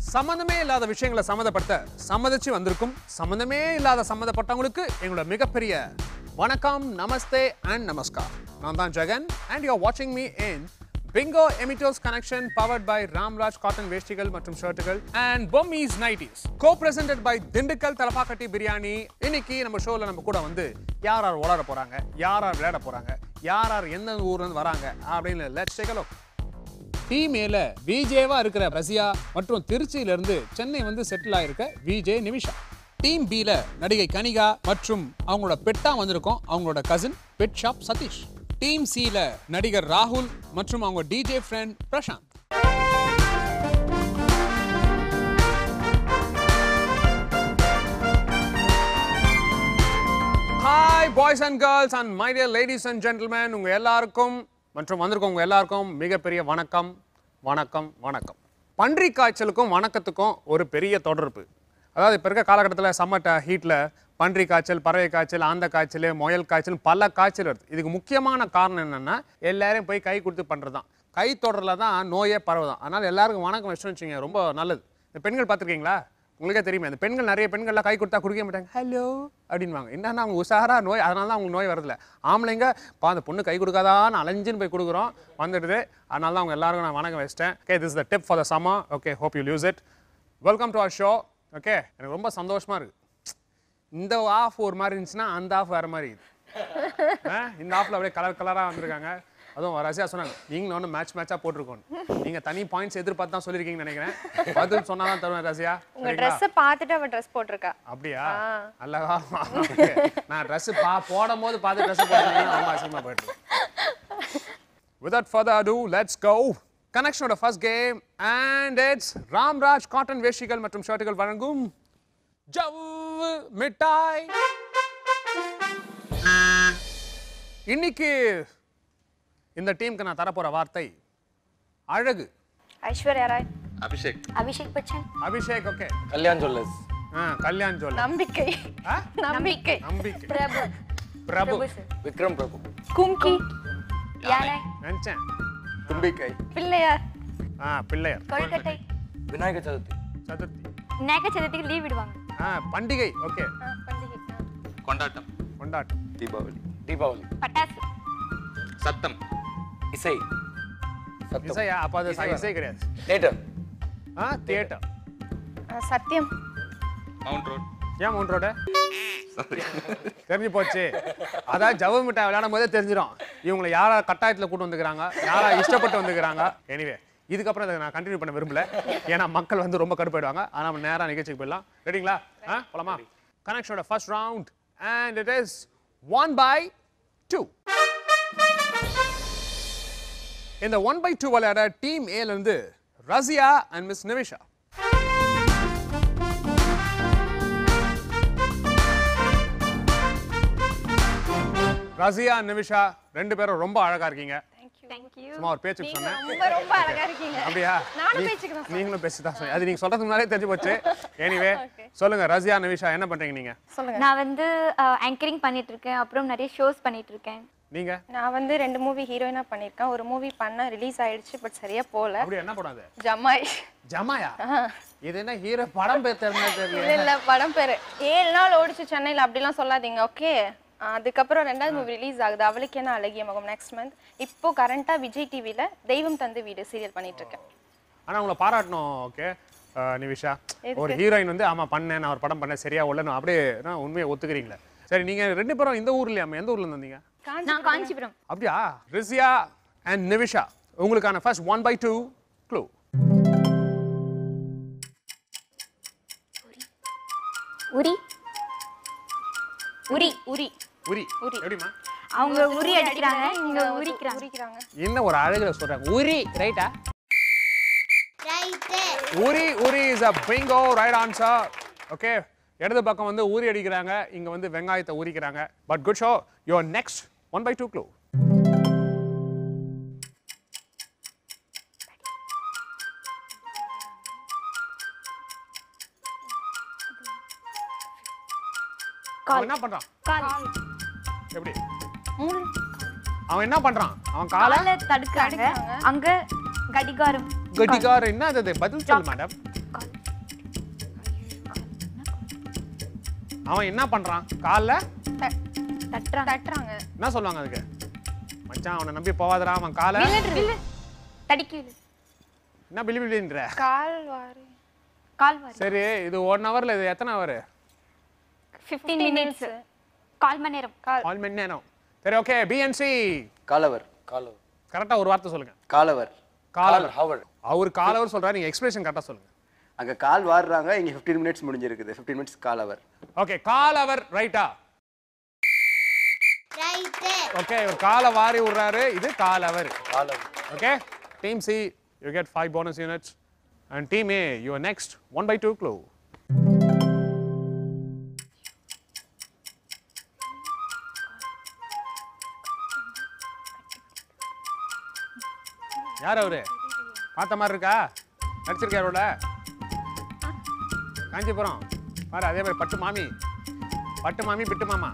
சம்மந்தமே இல்லாத விஷயங்களை சம்மந்தப்படுத்த சம்மதிச்சு வந்திருக்கும் சம்மந்தமே இல்லாத சம்மந்தப்பட்டவங்களுக்கு எங்களோட மிகப்பெரிய வணக்கம் நமஸ்தே அண்ட் நமஸ்கார் நான் தான் ஜெகன் அண்ட் யூ வாட்சிங் மீ இன் பிங்கோ எமிட்டோஸ் connection powered by Ramraj cotton வேஷ்டிகள் மற்றும் ஷர்ட்டுகள் and Bommis nighties co presented by Dindigul Thalappakatti biryani இன்னைக்கு நம்ம ஷோல நம்ம கூட வந்து யார் யார் உளர போறாங்க யார் யார் விளையாட போறாங்க யார் யார் எந்தெந்த ஊர்ல இருந்து வராங்க அப்படின்னு let's take a look team ஏல விஜேவா இருக்கிற ரசியா மற்றும் திருச்சியில இருந்து சென்னை வந்து செட்டில் ஆயிருக்க விஜே நிமிஷா டீம் பில நடிகை கனிகா மற்றும் அவங்களோட பெட்டா வந்திருக்கோம் அவங்களோட cousin pet shop Sathish team சில நடிகர் ராகுல் மற்றும் அவங்க DJ friend Prashanth hi boys and girls and my dear ladies and gentleman உங்க எல்லாருக்கும் மற்றும் வந்திருக்கோம் உங்க எல்லாருக்கும் மிகப்பெரிய வணக்கம் வணக்கம் வணக்கம் பன்றி காய்ச்சலுக்கும் வணக்கத்துக்கும் ஒரு பெரிய தொடர்பு அதாவது இப்போ இருக்க காலகட்டத்தில் சம்மர் ஹீட்டில் பன்றி காய்ச்சல் பறவை காய்ச்சல் ஆந்த காய்ச்சல் முயல் காய்ச்சல் பல காய்ச்சல் வருது இதுக்கு முக்கியமான காரணம் என்னன்னா எல்லாரையும் போய் கை கொடுத்து பண்ணுறது தான் கை தொடரில் தான் நோயே பரவுதான் அதனால் எல்லாருக்கும் வணக்கம் வச்சுன்னு வச்சுங்க ரொம்ப நல்லது இந்த பெண்கள் பார்த்துருக்கீங்களா உங்களுக்கே தெரியுமே அந்த பெண்கள் நிறைய பெண்கள்லாம் கை கொடுத்தா குடிக்க மாட்டாங்க ஹலோ அப்படின்வாங்க என்னன்னா அவங்க உஷாரா நோய் அதனால தான் அவங்களுக்கு நோய் வரதில்ல ஆம்பளைங்க பா அந்த பொண்ணு கை கொடுக்காதான்னு அலைஞ்சுன்னு போய் கொடுக்குறோம் வந்துடுது அதனால தான் அவங்க எல்லாருக்கும் நான் வணக்கம் வச்சிட்டேன் okay this the tip for the summer okay hope you use it welcome to our show okay எனக்கு ரொம்ப சந்தோஷமா இருக்கு இந்த ஆஃப் ஒரு மாதிரி இருந்துச்சுன்னா அந்த ஆஃப் வேற மாதிரி இது ஆ, இந்த ஆஃப்ல அப்படியே கலர் கலரா வந்திருக்காங்க அதுவும் ரசியா சொன்னாங்க நீங்களும் ஒன்று மேட்ச் மேட்சா போட்டிருக்கோம் நீங்க தனி பாயிண்ட்ஸ் எதிர்பார்த்து தான் சொல்லியிருக்கீங்கன்னு நினைக்கிறேன் பதில் சொன்னா தான் தருவேன் ரசியா உங்க சரிங்களா? ட்ரெஸ்ஸை பார்த்துட்டு அவ ட்ரெஸ் போட்டிருக்கா அப்படியா அல்லவா Okay. நான் ட்ரெஸ் பா போடும் போது பார்த்து ட்ரெஸ் போட்டீங்கன்னா ரொம்ப அசிங்கமா போயிட்டு Without further ado, let's go. கனெக்ஷனோட first game and it's Ramraj cotton வேஷ்டிகள் மற்றும் ஷர்ட்டுகள் வழங்கும் ஜவ் மிட்டாய் இன்னைக்கு இந்த டீமுக்கு நான் தரப்போற வார்த்தை அழகு ஐஸ்வர்யா ராய் அபிஷேக் அபிஷேக் பச்சன் அபிஷேக் ஓகே கல்யாண் ஜுவல்லர்ஸ் கல்யாண் சொல்ல நம்பிக்கை ஆ? நம்பிக்கை நம்பிக்கை பிரபு பிரபு விக்ரம் பிரபு கும்கி யானை நினைச்சேன் தும்பிக்கை பிள்ளையார் ஆ பிள்ளையார் கொழுக்கட்டை விநாயகர் சதுர்த்தி சதுர்த்தி விநாயகர் சதுர்த்திக்கு லீவ் விடுவாங்க ஆ பண்டிகை ஓகே ஆ, பண்டிகை ஆ. கொண்டாட்டம் கொண்டாட்டம் தீபாவளி தீபாவளி பட்டாசு சத்தம் இசை சத்தம் இசையா அப்ப அது ச- இசை கிடையாது தேட்டர் ஆ தியேட்டர் ஆ, சத்தியம் மவுண்ட் ரோட் ஏன் மவுண்ட் ரோடு தெரிஞ்சு போச்சு அதான் ஜவு மிட்டாய் விளையாடும் போதே தெரிஞ்சிடும் இவங்களை யாரா கட்டாயத்துல கூட்டு வந்துக்கிறாங்க யாரா இஷ்டப்பட்டு வந்துக்கிறாங்க எனிவே இதுக்கப்புறம் இதை நான் கண்டினியூ பண்ண விரும்பல ஏன்னா மக்கள் வந்து ரொம்ப கடுப்பாயிடுவாங்க ஆனால் நம்ம நேரா நிகழ்ச்சிக்கு போயிடலாம் ரெடிங்களா ஆ போலாமா கனெக்ஷனோட first round and it is one by two இந்த ஒன் பை டூ விளையாட டீம் ஏல இருந்து ரசியா அண்ட் மிஸ் நிமிஷா ரசியா நிமிஷா ரெண்டு பேரும் ரொம்ப அழகா இருக்கீங்க தேங்க்யூ சும்மா ஒரு பேச்சுக்கு சொன்னேன் ரொம்ப ரொம்ப அழகா இருக்கீங்க அப்படியா நானும் நீ- பேச்சுக்கு தான் நீங்களும் பேசி தான் சொன்னீங்க அது நீங்க சொல்றதுக்கு முன்னாலே தெரிஞ்சு போச்சு எனிவே சொல்லுங்க ரசியா நிமிஷா என்ன பண்றீங்க நீங்க சொல்லுங்க நான் வந்து ஆங்கரிங் பண்ணிட்டு இருக்கேன் அப்புறம் நிறைய ஷோஸ் பண்ணிட்டு இருக்கேன் நீங்க நான் வந்து ரெண்டு மூவி ஹீரோயினா பண்ணியிருக்கேன் ஒரு மூவி பண்ண ரிலீஸ் ஆயிடுச்சு பட் சரியா போல அப்படி என்ன படம் அது ஜமாய் ஜமாயா இது என்ன ஹீரோ படம் பேர் தெரிஞ்சா இல்ல தெரியல இல்ல படம் பேரு ஏழு நாள் ஓடிச்சு சென்னையில அப்படிலாம் சொல்லாதீங்க ஓகே அதுக்கப்புறம் ரெண்டாவது மூவி ரிலீஸ் ஆகுது அவளுக்கு என்ன அழகிய முகம் நெக்ஸ்ட் மந்த் இப்போ கரண்டா விஜய் டிவில தெய்வம் தந்து வீடு சீரியல் பண்ணிட்டு இருக்கேன் ஆனா உங்களை பாராட்டணும் ஓகே நிமிஷா ஒரு ஹீரோயின் வந்து ஆமா பண்ணேன் நான் ஒரு படம் பண்ணேன் சரியா உள்ளனும் அப்படியே நான் உண்மையை ஒத்துக்கிறீங்களே சரி நீங்க ரெண்டு பேரும் இந்த ஊர்ல எந்த ஊர்ல இருந்து வந்தீங்க நான் காஞ்சிபுரம் அப்படியா ரிசியா அண்ட் நிவிஷா உங்களுக்கான first one by two clue உரி உரி உரி உரி எப்படிமா அவங்க உரி அடிக்கிறாங்க இங்க உரிக்கிறாங்க உரிக்கிறாங்க என்ன ஒரு அழகுல சொல்றாங்க உரி ரைட்டா உரி உரி is a bingo right answer okay இடது பக்கம் வந்து ஊறி அடிக்கிறாங்க இங்க வந்து வெங்காயத்தை உரிக்கிறாங்க but good show your next one by two clue அவன் என்ன பண்றான் கால் எப்படி மூணு அவன் என்ன பண்றான் அவன் காலை காலை தடுக்கிறாங்க அங்க கடிகாரம் கட்டிக்கார என்ன அது பதில் சொல்லு மேடம் அவன் என்ன பண்றான் கால்ல தட்டுறாங்க தட்டுறாங்க என்ன சொல்லுவாங்க அதுக்கு மச்சான் அவனை நம்பி போவாதடா அவன் காலை தடிக்கி விழு. என்ன பிலி பிலின்ற கால் வாரி கால் வாரி சரி இது ஒன் ஹவர்ல இது எத்தனை ஹவர் ஃபிஃப்டீன் மினிட்ஸ் கால் மணி நேரம் கால் ஆல் மணி நேரம் சரி ஓகே பிஎன்சி காலவர் காலவர் கரெக்டா ஒரு வார்த்தை சொல்லுங்க காலவர் காலவர் ஹவர் அவர் காலவர் சொல்றாரு நீங்க எக்ஸ்பிரஷன் கரெக்டா சொல்லுங்க அங்க கால் வாடுறாங்க இங்க 15 மினிட்ஸ் முடிஞ்சிருக்குது 15 மினிட்ஸ் கால் அவர் ஓகே காலவர் ரைட்டா ரைட்டு ஓகே இவர் காலை வாரி விடுறாரு இது காலவர் காலவர் okay team C you get five bonus units and team A your next one by two clue யார் அவரு பார்த்த மாதிரி இருக்கா நடிச்சிருக்காரோட காஞ்சிபுரம் பாரு அதே மாதிரி பட்டு மாமி பட்டு மாமி பிட்டு மாமா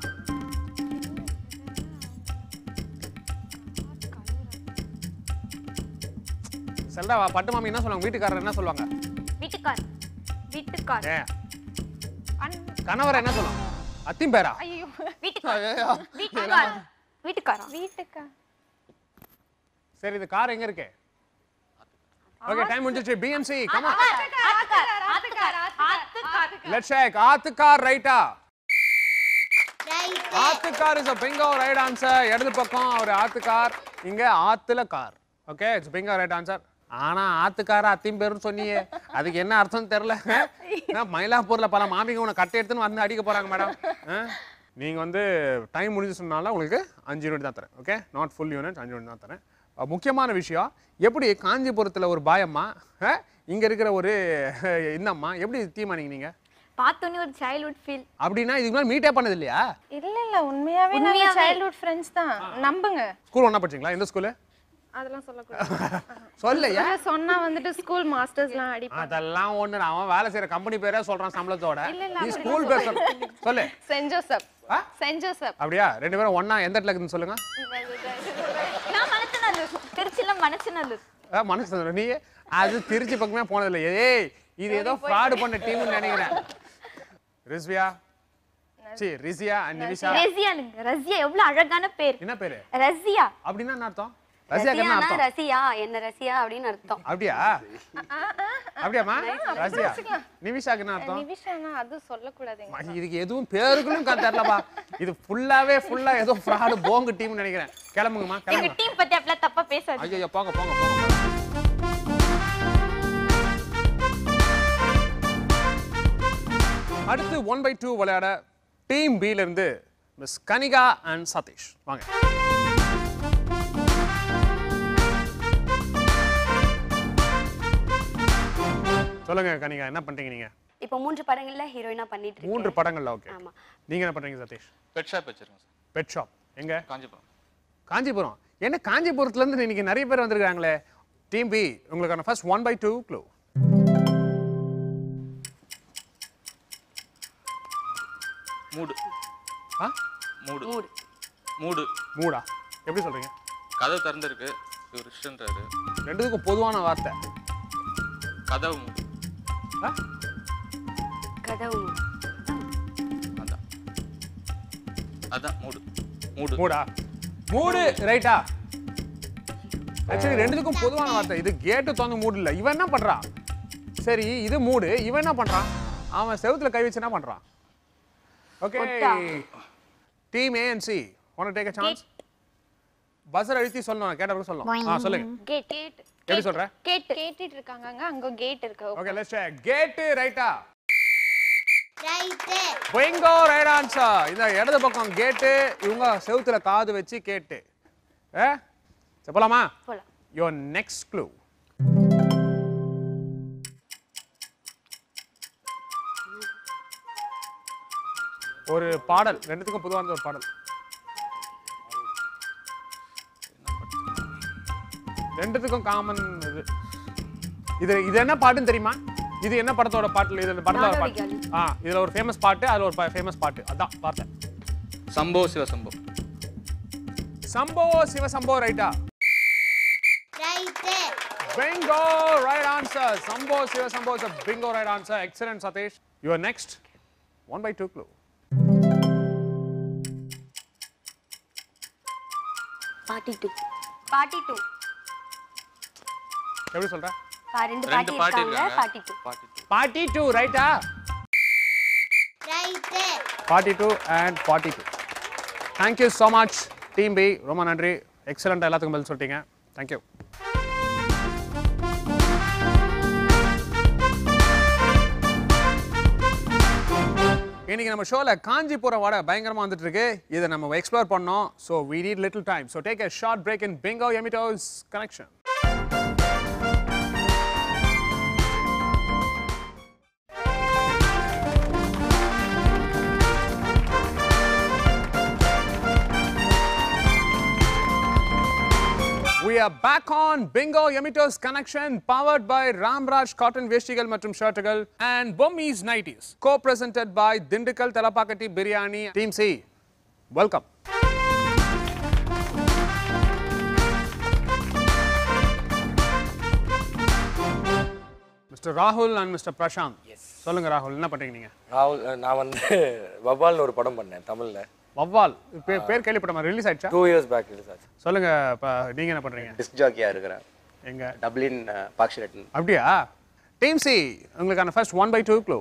செல்டா பட்டு மாமி என்ன சொல்லுவாங்க வீட்டுக்காரர் என்ன சொல்லுவாங்க வீட்டுக்கார் வீட்டுக்கார் ஏ கணவர் என்ன சொல்லுவாங்க அத்தியும் பேரா ஐயோ வீட்டுக்கார் ஐயையோ. வீட்டுக்கார் வீட்டுக்காரா வீட்டுக்கா சரி இது கார் எங்க இருக்கு ஓகே டைம் முடிஞ்சிச்சு பிஎம்சி கமா ஆத்துக்கார் ஆத்துக்கார் ஆத்துக்கார் லெட்ஸ் செக் ஆத்துக்கார் ரைட்டா ரைட்டு ஆத்துக்கார் is a bingo right answer இடது பக்கம் அவர் ஆத்துக்கார் இங்க ஆத்துல car okay it's bingo right answer ஆனா ஆத்துக்கார அத்தியும் பேருன்னு சொன்னியே அதுக்கு என்ன அர்த்தம் தெரியல ஏன்னா, மயிலாப்பூர்ல பல மாமிங்க உன கட்டை எடுத்துன்னு வந்து அடிக்க போறாங்க மேடம் நீங்க வந்து டைம் முடிஞ்சு சொன்னால உங்களுக்கு அஞ்சு யூனிட் தான் தரேன் ஓகே நாட் ஃபுல் யூனிட் அஞ்சு யூனிட் தான் தரேன் அஹ், முக்கியமான விஷயம் எப்படி காஞ்சிபுரத்துல ஒரு பாயம்மா அஹ், இங்க இருக்கிற ஒரு இன்னம்மா எப்படி தீர்மானிங்க நீங்க பார்த்தோன்னே ஒரு சைல்ட்ஹுட் ஃபீல் அப்படின்னா இதுக்கு மேலே மீட்டே பண்ணது இல்லையா இல்ல இல்ல உண்மையாவே நாங்க உண்மையாவே. சைல்ட்ஹுட் ஃப்ரெண்ட்ஸ் தான் நம்புங்க ஸ்கூல் ஒன்றா படிச்சீங்களா எந்த ஸ்கூலு அதெல்லாம் சொல்லக்கூடாது சொல்லையா ஆனா சொன்னா வந்துட்டு ஸ்கூல் மாஸ்டர்ஸ்லாம் அடிப்பாங்க அதெல்லாம் ஒண்ணு அவன் வேலை செய்யற கம்பெனி பேரே சொல்றான் சம்பளத்தோட இல்ல, இல்ல, நீ அப்படி ஸ்கூல் பேர் சொல்லு சொல்லு சென்ட் ஜோசப் ஆ? சென்ட் ஜோசப் அப்படியா ரெண்டு பேரும் ஒண்ணா எந்த இடத்துல இருக்குதுன்னு சொல்லுங்க நான் மனசநல்லூர் திருச்சியில மனசநல்லூர் ஆ, மனசு சொல்றேன். நீ அது திருச்சி பக்கமே போனதில்லை ஏய் இது ஏதோ ஃப்ராடு பண்ண டீம்னு நினைக்கிறேன் ரிஸ்வியா சி ரிசியா அண்ட் நிவிஷா ரசியானுங்க ரசியா எவ்வளவு அழகான பேர் என்ன பேரு ரசியா அப்படின்னா என்ன அர்த்தம் ரசியாக்கு என்ன ரசியானா அர்த்தம் ரசியா என்ன ரசியா அப்படின்னு அர்த்தம் அப்படியா அப்படியாம்மா ரசியா நிவிஷாக்கு என்ன அர்த்தம் நிவிஷானா அது சொல்லக்கூடாதுங்க ம, இதுக்கு எதுவும் பேருக்குன்னு கா தெரியலப்பா இது ஃபுல்லாவே ஃபுல்லா ஏதோ ஃப்ராடு போங்க டீம் நினைக்கிறேன் கிளம்புங்கம்மா எங்க கிளம்புங்க டீம் பத்தி அப்படிலாம் தப்பா பேசாது ஐயோ போங்க போங்க போங்க அடுத்து ஒன் பை டூ விளையாட டீம் பில இருந்து மிஸ் கனிகா அண்ட் சதீஷ் வாங்க சொல்லுங்க கனிகா என்ன பண்றீங்க நீங்க இப்போ மூன்று படங்கள்ல ஹீரோயினா பண்ணிட்டு இருக்கேன் மூன்று படங்கள்ல ஓகே ஆமா. நீங்க என்ன பண்றீங்க சதீஷ் பெட் ஷாப் வச்சிருக்கோம் சார் பெட் ஷாப் எங்க காஞ்சிபுரம் காஞ்சிபுரம் என்ன காஞ்சிபுரத்துல இருந்து இன்னைக்கு நிறைய பேர் வந்திருக்காங்களே டீம் பி உங்களுக்கான first one by two clue மூடு ஆ மூடு மூடு மூடு மூடா எப்படி சொல்றீங்க கதவு திறந்திருக்கு இவர் இஷ்டன்றாரு ரெண்டுத்துக்கும் பொதுவான வார்த்தை கதவு மூடு ஆ? கதவு மூடு. அதான் அதான் மூடு மூடு மூடா மூடு ரைட்டா ஆக்சுவலி ரெண்டுத்துக்கும் பொதுவான வார்த்தை இது கேட்டு திறந்து மூடு இல்ல இவன் என்ன பண்றான் சரி இது மூடு இவன் என்ன பண்றான் அவன் செவுத்துல கை வச்சு என்ன பண்றான் ஓகே ஒட்டா. Team A and C one take a chance buzzer அழுத்தி சொல்லணும் கேட்டவங்க சொல்லணும் ஆ சொல்லுங்க கேட் கேட் எப்படி சொல்ற கேட்டு கேட்டுட்டு இருக்காங்க அங்க கேட் இருக்கு ஓகே லெட்ஸ் செக் கேட் ரைட்டா ரைட்டு பிங்கோ ரைட் ஆன்சர் இந்த இடது பக்கம் கேட்டு இவங்க செவுத்துல காது வச்சு கேட்டு ஏ சரி போலாமா போலாம் யோர் நெக்ஸ்ட் க்ளூ ஒரு பாடல் ரெண்டுத்துக்கும் பொதுவானது ஒரு பாடல் ரெண்டுத்துக்கும் காமன் இது இது இது என்ன பாட்டுன்னு தெரியுமா இது என்ன படத்தோட பாட்டு இது படத்தோட பாட்டு ஆ இதுல ஒரு ஃபேமஸ் பாட்டு அதுல ஒரு ஃபேமஸ் பாட்டு அதான் பார்த்தேன் சம்போ சிவசம்போ சம்போ சிவசம்போ ரைட்டா right Bingo, right answer. Sambo Siva Sambo is a bingo right answer. Excellent, Satish. You are next. One by two clue. பாட்டி டூ பாட்டி டூ எப்படி சொல்ற ரெண்டு ரெண்டு பாட்டி பாட்டி இருக்காங்க இருக்காங்க பாட்டி டூ பாட்டி டூ ஃபார்ட்டி டூ ரைட்டா right forty two and forty two thank you so much team B ரொம்ப நன்றி எக்ஸலண்ட் எல்லாத்துக்கும் பதில் சொல்லிட்டீங்க தேங்க்யூ இன்னைக்கு நம்ம ஷோல காஞ்சிபுரம் வடை பயங்கரமா வந்துட்டு இருக்கு இதை நம்ம எக்ஸ்ப்ளோர் பண்ணோம் so we need little time so take a short break in bingo yamitos connection We are back on Bingo Yamitos Connection powered by Ramraj Cotton Vestigal மற்றும் ஷர்ட்டுகள் and Bommies Nighties co-presented by Dindikal Talapakati Biryani Team C. Welcome. Mr. Rahul and Mr. Prashant. சொல்லுங்க ராகுல் என்ன பண்றீங்க நீங்க ராகுல் நான் வந்து வவ்வால்னு ஒரு படம் பண்ணேன் தமிழ்ல வவ்வால் பேர் பேர் கேள்விப்பட்ட ரிலீஸ் ஆயிடுச்சா டூ இயர்ஸ் பேக் ரிலீஸ் ஆச்சு சொல்லுங்க இப்ப நீங்க என்ன பண்றீங்க டிஸ்க் ஜாக்கியாக இருக்கிறேன் எங்க டப்ளின் பாக்ஷிரட்டன் அப்படியா டீம் சி உங்களுக்கான first one by two clue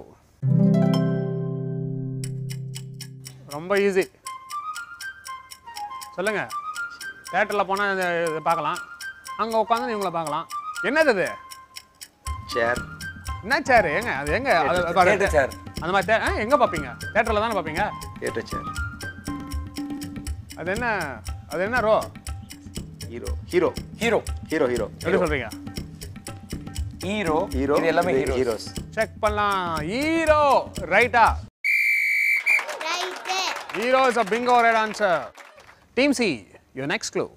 ரொம்ப ஈஸி சொல்லுங்க தேட்டரில் போனால் இதை இதை பார்க்கலாம் அங்கே உட்காந்து இவங்கள பார்க்கலாம் என்னது அது சேர் என்ன சேர் எங்க அது எங்க அது அது பாரு. Theatre chair. அந்த மாதிரி தே- ஆ, எங்க பார்ப்பீங்க தேட்டரில் தானே பார்ப்பீங்க தியேட்டர் சேர் அது என்ன அது என்ன ரோ hero hero hero hero hero எப்படி சொல்றீங்க ஹீரோ ஹீரோ இது எல்லாமே ஹீரோ ஹீரோஸ் செக் பண்ணலாம் ஹீரோ ரைட்டா right Hero is a bingo right answer. Team C, your next clue.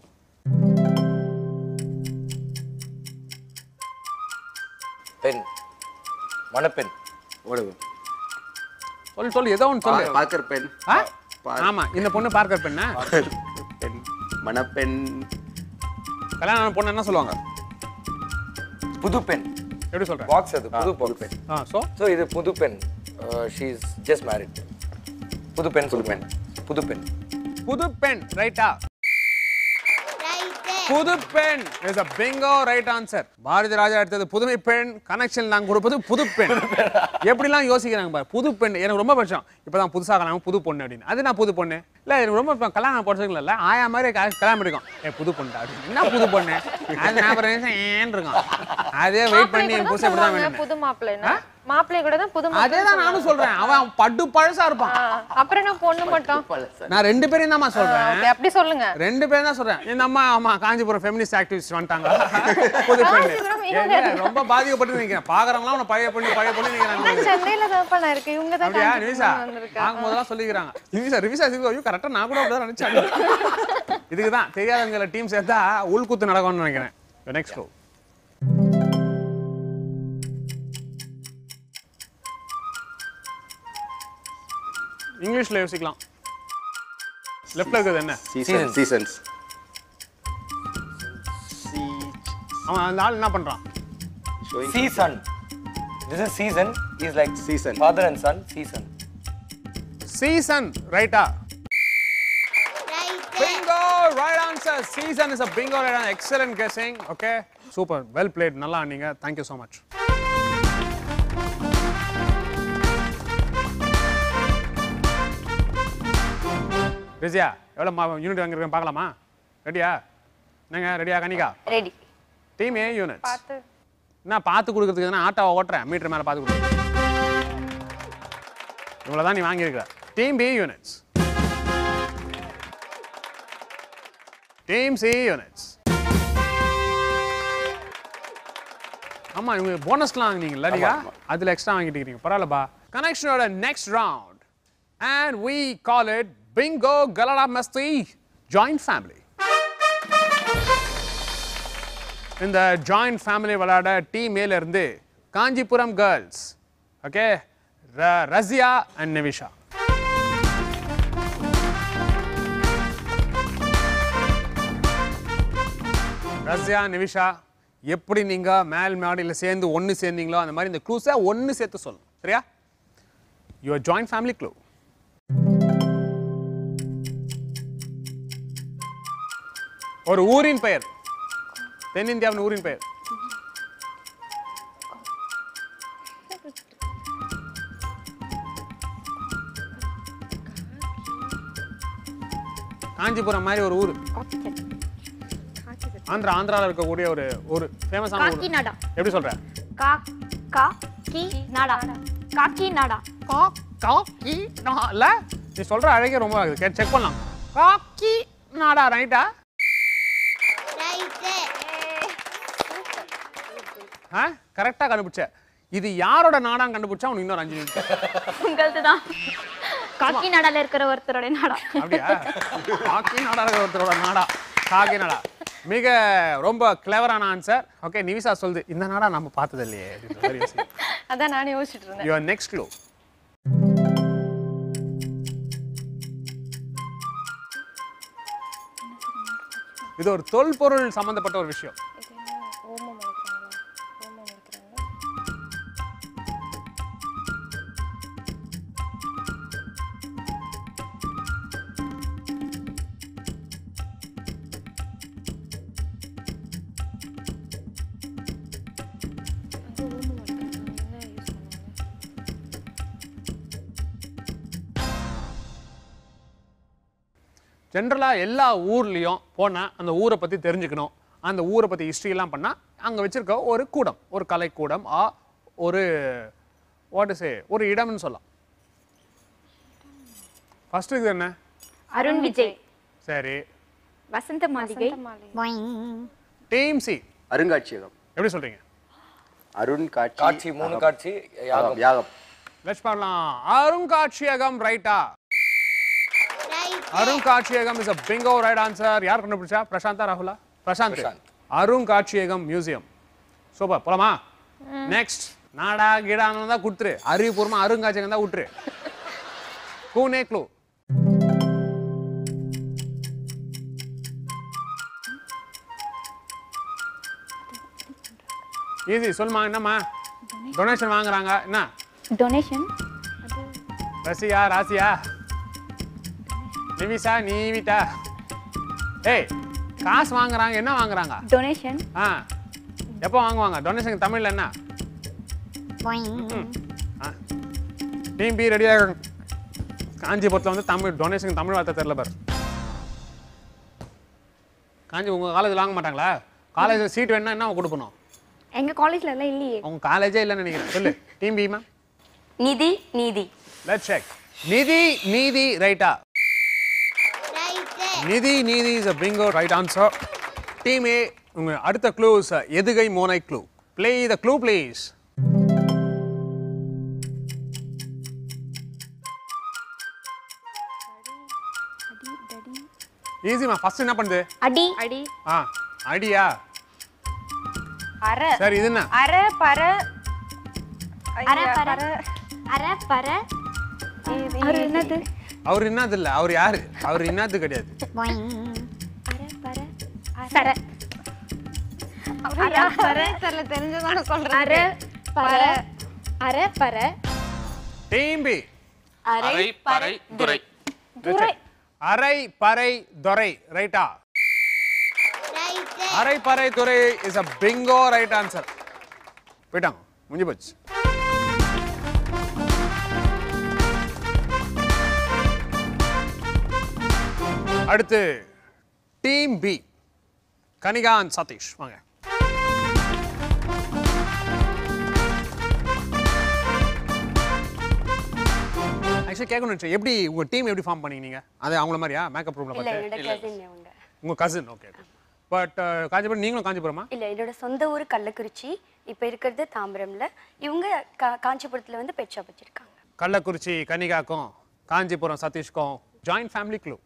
பென் மணப்பெண் ஓடுங்க சொல்லு சொல்லு ஏதோ ஒன்று சொல்லு பார்க்கர் பென் ஆ? பா- ஆமா இந்த பொண்ணு பார்க்கர் பெண்ணா பென் மணப்பெண் கல்யாணம் ஆன பொண்ணு என்ன சொல்லுவாங்க புது பெண் எப்படி சொல்ற பாக்ஸ் அது புது பாக்ஸ் ஆ ஸோ ஸோ இது புது பெண் ஷீ இஸ் ஜஸ்ட் மேரிட் புது பெண் புது பெண் புது பெண் புது பெண் ரைட்டா ரைட்டு புது பெண் is a bingo right answer Bharathi Raja எடுத்தது புதுமை பெண் கனெக்ஷன் நாங்க கொடுப்பது புது பெண் எப்படிலாம் யோசிக்கிறாங்க பாரு புது பெண் எனக்கு ரொம்ப பட்சம் இப்பதான் புதுசா கல்யாணம் புது பொண்ணு அப்படின்னு அது நான் புது பொண்ணு இல்ல எனக்கு ரொம்ப இப்ப கல்யாணம் போடுறதுக்கு இல்ல ஆயா மாதிரி க- கல்யாணம் எடுக்கும் ஏ புது பொண்ணு அப்படின்னு என்ன புது பொண்ணு அது நாற்பது நிமிஷம் ஏன் இருக்கும் அதே வெயிட் பண்ணி என் புதுசு இப்படிதான் வேணும் புது மாப்பிள்ளைன்னா மாப்பிள்ளை கூட தான் புது அதே தான் நானும் சொல்றேன் அவன் பட்டு பழசா இருப்பான் மாப்பிள்ளை. அப்புறம் என்ன பொண்ணு மட்டும் நான் ரெண்டு பேரையும் தான் சொல்றேன் Okay, அப்படி சொல்லுங்க ரெண்டு பேரும் தான் சொல்றேன் இந்த அம்மா ஆமா காஞ்சிபுரம் ஃபெமினிஸ்ட் ஆக்டிவிஸ்ட் வந்துட்டாங்க புது பெண்ணு காஞ்சிபுரம் ஏங்க, ரொம்ப பாதிக்கப்பட்டு நிக்கிறேன் பாக்குறவங்களாம் உன்னை பழைய பண்ணி பழைய பண்ணி நிக்கிறாங்க நான் சென்னையில தான் நான் இருக்கு இவங்க தான் அப்படியா நிவிசா காஞ்சிபுரம் வந்திருக்காங்க நாங்க முதல்ல சொல்லிக்கிறாங்க நிவிசா ரிவிசா இதுக்கு ஐயோ கரெக்டா நான் கூட அப்படிதான் நினைச்சேன் இதுக்கு தான் தெரியாதவங்கள டீம் சேர்த்தா உள்குத்து நடக்கும்னு நினைக்கிறேன் நெக்ஸ்ட் ஷோ இங்கிலீஷ்ல யோசிக்கலாம் லெஃப்ட்ல இருக்கிறது என்ன சீசன் சீசன்ஸ் அவன் அந்த ஆள் என்ன பண்றான் season this is season is like Season. Father and son season season ரைட்டா right Bingo! Right answer. Season is a bingo right answer. Excellent guessing. Okay. Super. Well played. நல்லா ஆனீங்க. Thank you so much. ரிசியா எவ்வளோ unit வாங்கியிருக்கேன் பார்க்கலாமா ரெடியா என்னங்க ரெடியா Kanika ready team A unit பார்த்து என்ன பார்த்து கொடுக்கறதுக்கு என்ன ஆட்டோவை ஓட்டுறேன் மீட்டர் மேலே பார்த்து கொடுக்குறேன் இவ்வளோ தான் நீ வாங்கியிருக்கிற team B units team C units ஆமா இவங்க போனஸ்லாம் வாங்கினீங்கல்ல நீங்க அதுல எக்ஸ்ட்ரா வாங்கிட்டு இருக்கீங்க பரவாயில்லப்பா கனெக்ஷனோட next round and we call it bingo கலடா மஸ்தி ஜாயிண்ட் ஃபேமிலி இந்த ஜாயிண்ட் ஃபேமிலி விளையாட டீம் மேல இருந்து Kanchipuram girls okay Rasiya and Nivisha Rasiya Nivisha எப்படி நீங்க மேல் மாடியில் சேர்ந்து ஒன்று சேர்ந்தீங்களோ அந்த மாதிரி இந்த க்ளூஸை ஒன்று சேர்த்து சொல்லணும் சரியா யுவர் ஜாயிண்ட் ஃபேமிலி க்ளூ ஒரு ஊரின் பெயர் தென்னிந்தியாவின் ஊரின் பெயர் காஞ்சிபுரம் மாதிரி ஒரு ஊர் ஆந்திரா ஆந்திரால இருக்கக்கூடிய ஒரு ஒரு ஃபேமஸான ஊர் காக்கிநாடா எப்படி சொல்ற கா கா கி நாடா காக்கி நாடா கா காக்கி நால நீ சொல்ற அழகே ரொம்ப ஆகுது செக் பண்ணலாம் காக்கி நாடா ரைட்டா ரைட்டு ஆ கரெக்டா கண்டுபிடிச்ச இது யாரோட நாடான்னு கண்டுபிடிச்சா உனக்கு இன்னொரு அஞ்சு நிமிஷம் உங்களது தான் காக்கி நாடால இருக்கிற ஒருத்தரோட நாடா அப்படியா காக்கி நாடா இருக்கிற ஒருத்தரோட நாடா காக்கி நாடா மிக ரொம்ப கிளவரான ஆன்சர் ஓகே நிவிசா சொல்லுது இந்த நாடா நம்ம பார்த்தது இல்லையே அதான் நானே யோசிச்சுட்டு இருந்தேன் யுவர் நெக்ஸ்ட் க்ளூ இது ஒரு தொல்பொருள் சம்பந்தப்பட்ட ஒரு விஷயம் ஓமம் எடுக்கிறாங்களா ஓமம் எடுக்கிறாங்க ஜென்ரலாக எல்லா ஊர்லேயும் போனால் அந்த ஊரை பற்றி தெரிஞ்சுக்கணும் அந்த ஊரை பற்றி ஹிஸ்ட்ரியெல்லாம் பண்ணால் அங்கே வச்சிருக்க ஒரு கூடம் ஒரு கலைக்கூடம் ஆ ஒரு வாட் இஸ் ஒரு இடம்னு சொல்லலாம் ஃபர்ஸ்ட் இது என்ன அருண் விஜய் சரி வசந்த மாளிகை டீம் சி அருங்காட்சியகம் எப்படி சொல்கிறீங்க அருண் காட்சி காட்சி மூணு காட்சி யாகம் யாகம் லெட்ஸ் பார்க்கலாம் அருங்காட்சியகம் ரைட்டா ரைட் அருங்காட்சியகம் is a bingo right answer யார் கண்டுபிடிச்சா பிரசாந்தா ராகுலா பிரசாந்த் பிரசாந்த். அருங்காட்சியகம் மியூசியம் சூப்பர் போலாமா நெக்ஸ்ட் நாடா கீடான்னு தான் கொடுத்துரு அறிவுபூர்வமா அருங்காட்சியகம் தான் விட்டுரு கூனே க்ளூ ஈஸி சொல்லுமா என்னம்மா டொனேஷன் வாங்குறாங்க என்ன டொனேஷன் ரசியா ராசியா நிவிசா நீவிட்டா ஏய் காசு வாங்குறாங்க என்ன வாங்குறாங்க டொனேஷன் ஆ எப்போ வாங்குவாங்க டொனேஷன் தமிழ்ல என்ன டீம் பி ரெடியாக காஞ்சிபுரத்தில் வந்து தமிழ் டொனேஷன் தமிழ் வார்த்தை தெரில பாரு காஞ்சி உங்கள் காலேஜில் வாங்க மாட்டாங்களா காலேஜில் சீட் வேணும்னா என்ன கொடுக்கணும் எங்க காலேஜ்ல எல்லாம் இல்லையே உங்கள் காலேஜே இல்லைன்னு நினைக்கிறேன் சொல்லு டீம் பி மேம் நிதி நீதி லெட் செக் நிதி நீதி ரைட்டா ரைட்டு நிதி நீதி is a bingo right answer team A உங்க அடுத்த க்ளூஸ் எதுகை மோனை clue play the clue please ஈஸிமா ஃபர்ஸ்ட் என்ன பண்ணுது அடி அடி ஆ அடியா அரை சரி இது என்ன அரை பற அரை பர அரை பர அவர் என்னது அவர் என்னது இல்ல அவர் யாரு அவர் என்னது கிடையாது அரை பர சர அரை பற தெரியல தெரிஞ்சதான சொல்றேன் அரை பர அரை பர டீம் பி அரை பறை துரை அரை பறை துரை ரைட்டா ரைட்டு அரை பறை துறை is a bingo right answer போயிட்டாங்க முடிஞ்சு போச்சு அடுத்து டீம் பி கனிகாந்த் சதீஷ் வாங்க ஆக்சுவலி கேட்கணும் நினைச்சேன். எப்படி உங்க டீம் எப்படி ஃபார்ம் பண்ணீங்க நீங்க அது அவங்கள மாதிரியா மேக்கப் ரூம்ல இல்ல பார்த்து என்னோட கசின் அவங்க உங்க கசின் ஓகே பட் காஞ்சிபுரம் நீங்களும் காஞ்சிபுரமா இல்ல என்னோட சொந்த ஊர் கள்ளக்குறிச்சி இப்ப இருக்கிறது தாம்பரம்ல இவங்க கா- காஞ்சிபுரத்துல வந்து பெட் ஷாப் வச்சிருக்காங்க கள்ளக்குறிச்சி கன்னிகாக்கும் காஞ்சிபுரம் சதீஷ்க்கும் ஜாயிண்ட் ஃபேமிலி க்ளூ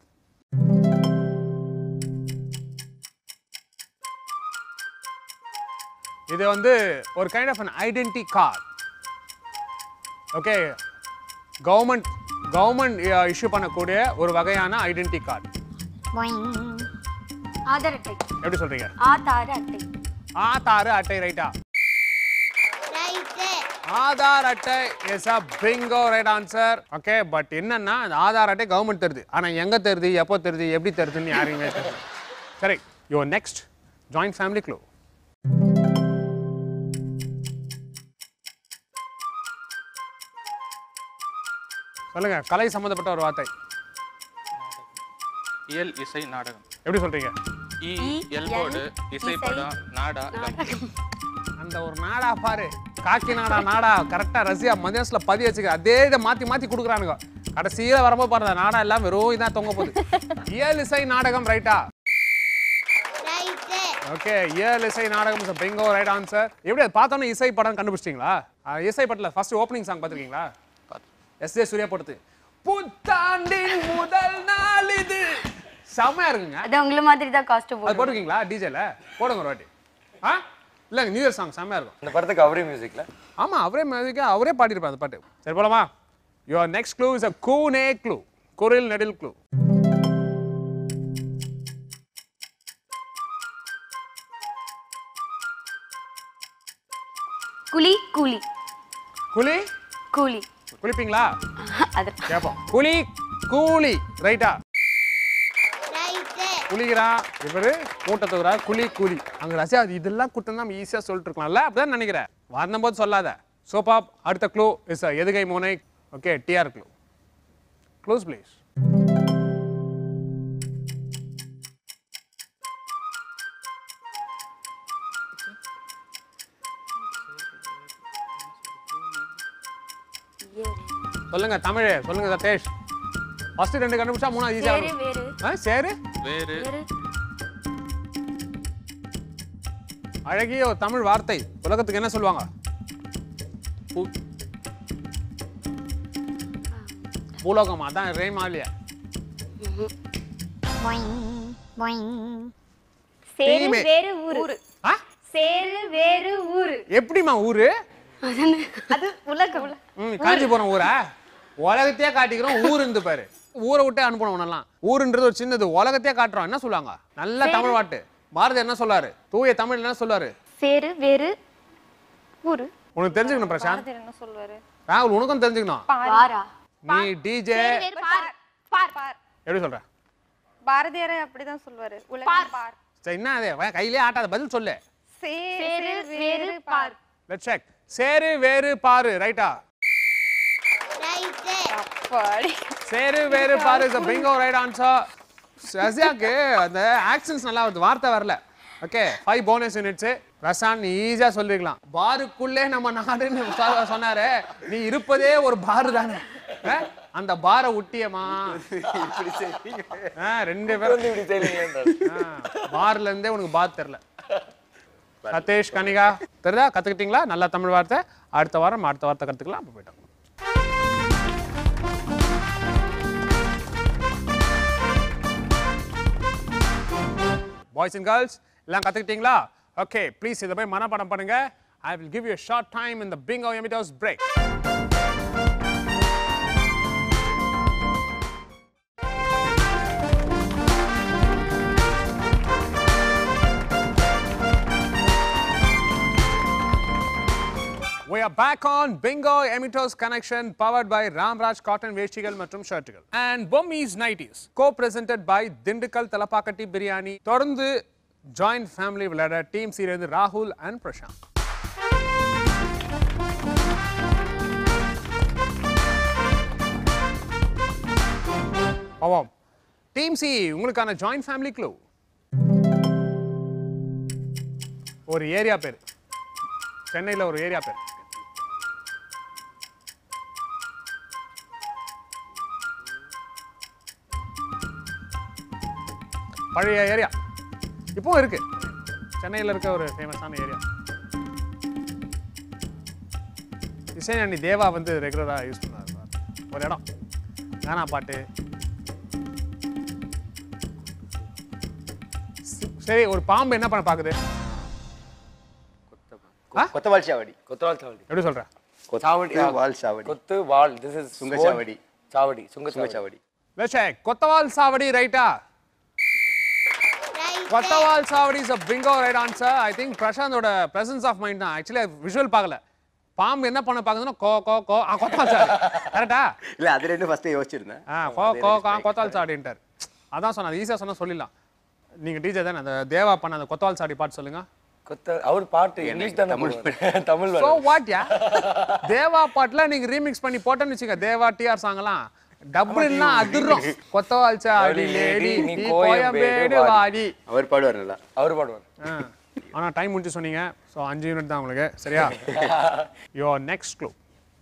இது வந்து ஒரு kind of an identity card okay government government issue பண்ணக்கூடிய ஒரு வகையான ஐடென்டி கார்டு ஆதார் அட்டை எப்படி சொல்றீங்க ஆதார் அட்டை ஆதார் அட்டை ரைட்டா ரைட்டு ஆதார் அட்டை is a bingo right answer okay but என்னன்னா அந்த ஆதார் அட்டை கவர்மெண்ட் தருது ஆனா எங்க தருது எப்போ தருது எப்படி தருதுன்னு யாருமே தெரியல சரி your next joint family clue சொல்லுங்க கலை சம்மந்தப்பட்ட ஒரு வார்த்தை இயல் இசை நாடகம் எப்படி சொல்றீங்க இ எல்போர்டு இசைப்படம் நாடா கம். அந்த ஒரு நாடா பாரு காக்கி நாடா நாடா கரெக்டா ரஷ்யா மதியானத்துல பதிய வச்சுக்க அதே இதை மாத்தி மாத்தி கொடுக்குறானுங்க கடைசியில வரும்போது பாருங்க நாடா எல்லாம் வெறும் இதான் தொங்க போகுது இயல் இசை நாடகம் ரைட்டா ரைட்டு ஓகே இயல் இசை நாடகம் இஸ் பிங்கோ ரைட் ஆன்சர் எப்படி அது பார்த்தோன்னே இசை படம் கண்டுபிடிச்சிட்டீங்களா அஹ் இசை படத்துல ஃபர்ஸ்ட் ஓப்பனிங் சாங் பார்த்துருக்கீங்களா எஸ் ஜே சூர்யா போடுது புத்தாண்டின் முதல் நாள் இது செம்மையா இருக்குங்க அது உங்களை மாதிரி தான் காஸ்ட் அது போட்டிருக்கீங்களா டிஜேல போடுங்க ஒரு வாட்டி ஆ இல்லைங்க நியூ இயர் சாங் செம்மையா இருக்கும் இந்த படத்துக்கு அவரே மியூசிக்ல ஆமா அவரே மியூசிக்கா அவரே பாடியிருப்பார் அந்த பாட்டு சரி போலாமா your next clue is a கூனே க்ளூ குரில் நெடில் க்ளூ குழி கூலி குலி கூலி குளிப்பீங்களா அது கேட்போம் குலி கூலி ரைட்டா ரைட்டு குளிக்கிறான் இவரு மூட்டை தூக்குறா குழி கூலி அங்க ரசியா அது இதெல்லாம் கொடுத்து நம்ம ஈஸியா சொல்லிட்டு இருக்கலாம்ல அப்படிதான் நினைக்கிறேன் வந்தபோது சொல்லாத சோப்பா அடுத்த க்ளூ இஸ் எதுகை மோனை okay TR clue close please சொல்லுங்க தமிழ் சொல்லுங்க சதேஷ் ஃபர்ஸ்ட் ரெண்டு கண்டுபிடிச்சா மூணாவது ஈஸியா வேறு வேறு ஆ சேரு வேறு வேறு அழகிய ஒரு தமிழ் வார்த்தை உலகத்துக்கு என்ன சொல்லுவாங்க பூ- பூலோகம் அதான் ரேமா இல்லையா சேரு தீமை. வேறு ஊரு ஆ சேரு வேறு ஊரு எப்படிம்மா ஊரு அது உலகம் ம் காஞ்சிபுரம் ஊரா உலகத்தையே காட்டிக்கிறோம் ஊர் இருந்து பாரு ஊரை விட்டே அனுப்பணும் உன்னெல்லாம் ஊருன்றது ஒரு சின்னது உலகத்தையே காட்டுறோம் என்ன சொல்லுவாங்க நல்ல தமிழ் வாட்டு பாரதி என்ன சொல்றாரு தூய தமிழ் என்ன சொல்றாரு சேரு வேறு ஊரு உனக்கு தெரிஞ்சுக்கணும் பிரசாந்த் பாரதியார் என்ன சொல்வாரு ராகுல் உனக்கும் தெரிஞ்சுக்கணும் வாரா நீ டிஜே பார் பார் பார் எப்படி சொல்ற பாரதியாரே அப்படிதான் சொல்வாரு உலகம் பார் சரி என்ன அது வா, கையிலே ஆட்டாத பதில் சொல்லு சேரு வேறு பார் லெட்ஸ் செக் சேரு வேறு பாரு ரைட்டா ரைட்டு அப்பாடி சேரு வேறு பாரு இஸ் பிங்கோ ரைட் ஆன்சர் ரஷ்யாக்கு அந்த ஆக்ஷன்ஸ் நல்லா வருது வார்த்தை வரல okay five bonus units Rasan நீ ஈஸியா சொல்லிருக்கலாம் பாருக்குள்ளே நம்ம நாடுன்னு சொ- சொன்னாரு நீ இருப்பதே ஒரு பாரு தானே அஹ்? அந்த பாரை உட்டியமா இப்படி செய்வீங்க ஆ, ரெண்டு பேரும் வந்து இப்படி செய்யலீங்களா பார்ல இருந்தே உனக்கு பாத் தெரியல சதேஷ் கனிகா தெரியுதா கத்துக்கிட்டீங்களா நல்லா தமிழ் வார்த்தை அடுத்த வாரம் அடுத்த வார்த்தை கத்துக்கலாம் அப்ப போயிட்டோம் பாய்ஸ் அண்ட் கேர்ள்ஸ் எல்லாம் கத்துக்கிட்டீங்களா ஓகே ப்ளீஸ் இதை போய் மனப்பாடம் பண்ணுங்க I will give you short time in the பிங் ஆஃப் எமிட்டோஸ் break We are back on Bingo Emitos Connection powered by Ramraj Cotton வேஷ்டிகள் மற்றும் ஷர்ட்டுகள் and Bommies Nighties co-presented by Dindigul Thalappakatti biryani தொடர்ந்து ஜாயிண்ட் ஃபேமிலி விளையாட டீம் சீரந்து ராகுல் அண்ட் பிரசாந்த் பாவம் டீம் சி உங்களுக்கான ஜாயிண்ட் ஃபேமிலி க்ளூ ஒரு ஏரியா பேர் சென்னையில் ஒரு ஏரியா பேர் பழைய ஏரியா இப்பவும் இருக்கு சென்னையில் இருக்க ஒரு ஃபேமஸான ஏரியா இசைஞானி தேவா வந்து ரெகுலராக யூஸ் பண்ணாரு ஒரு இடம் கானா பாட்டு சரி ஒரு பாம்பு என்ன பண்ண பார்க்குது ஆ? கொத்தவால் சாவடி கொத்தவால் சாவடி எப்படி சொல்ற சாவடி கொத்து, வால் சாவடி கொத்து வால் திஸ் இஸ் சுங்கச்சாவடி. சாவடி சுங்க சுங்க சாவடி சாவடி லட்சே கொத்தவால் சாவடி ரைட்டா right Kothaval Chavadi is a bingo right answer I think பிரசாந்தோட பிரசன்ஸ் ஆஃப் மைண்ட் தான் ஆக்சுவலி விஷுவல் பார்க்கல பாம்பு என்ன பண்ண பார்க்குதுன்னா கோ கோ கோ ஆ கொத்தவால் சாவடி கரெக்டா இல்ல அது ரெண்டு ஃபர்ஸ்ட் யோசிச்சிருந்தேன் ஆ கோ கோ கோ கொத்தவால் சாவடின்ட்டார் அதான் சொன்னேன் ஈஸியாக சொன்னா சொல்லிடலாம் நீங்க டிஜே தானே அந்த தேவா பண்ண அந்த கொத்தவால் சாடி பாட்டு சொல்லுங்க கொத்த அவர் பாட்டு இங்கிலீஷ் தானே தமிழ் தமிழ் சோ வரும் வாட் யா தேவா பாட்டுல நீங்க ரீமிக்ஸ் பண்ணி போட்டோன்னு வச்சுங்க தேவா டிஆர் சாங்லாம் டபுள்னா அதிரும் கொத்தவால் சாடி லேடி நீ நீ கோயம்பேடு கோயம்பேடு வாடி அவர் பாடுவார் நல்லா அவர் பாடுவார் ஆ. ஆனா டைம் முடிஞ்சு சொன்னீங்க ஸோ அஞ்சு யூனிட் தான் உங்களுக்கு சரியா யோர் நெக்ஸ்ட் க்ளூ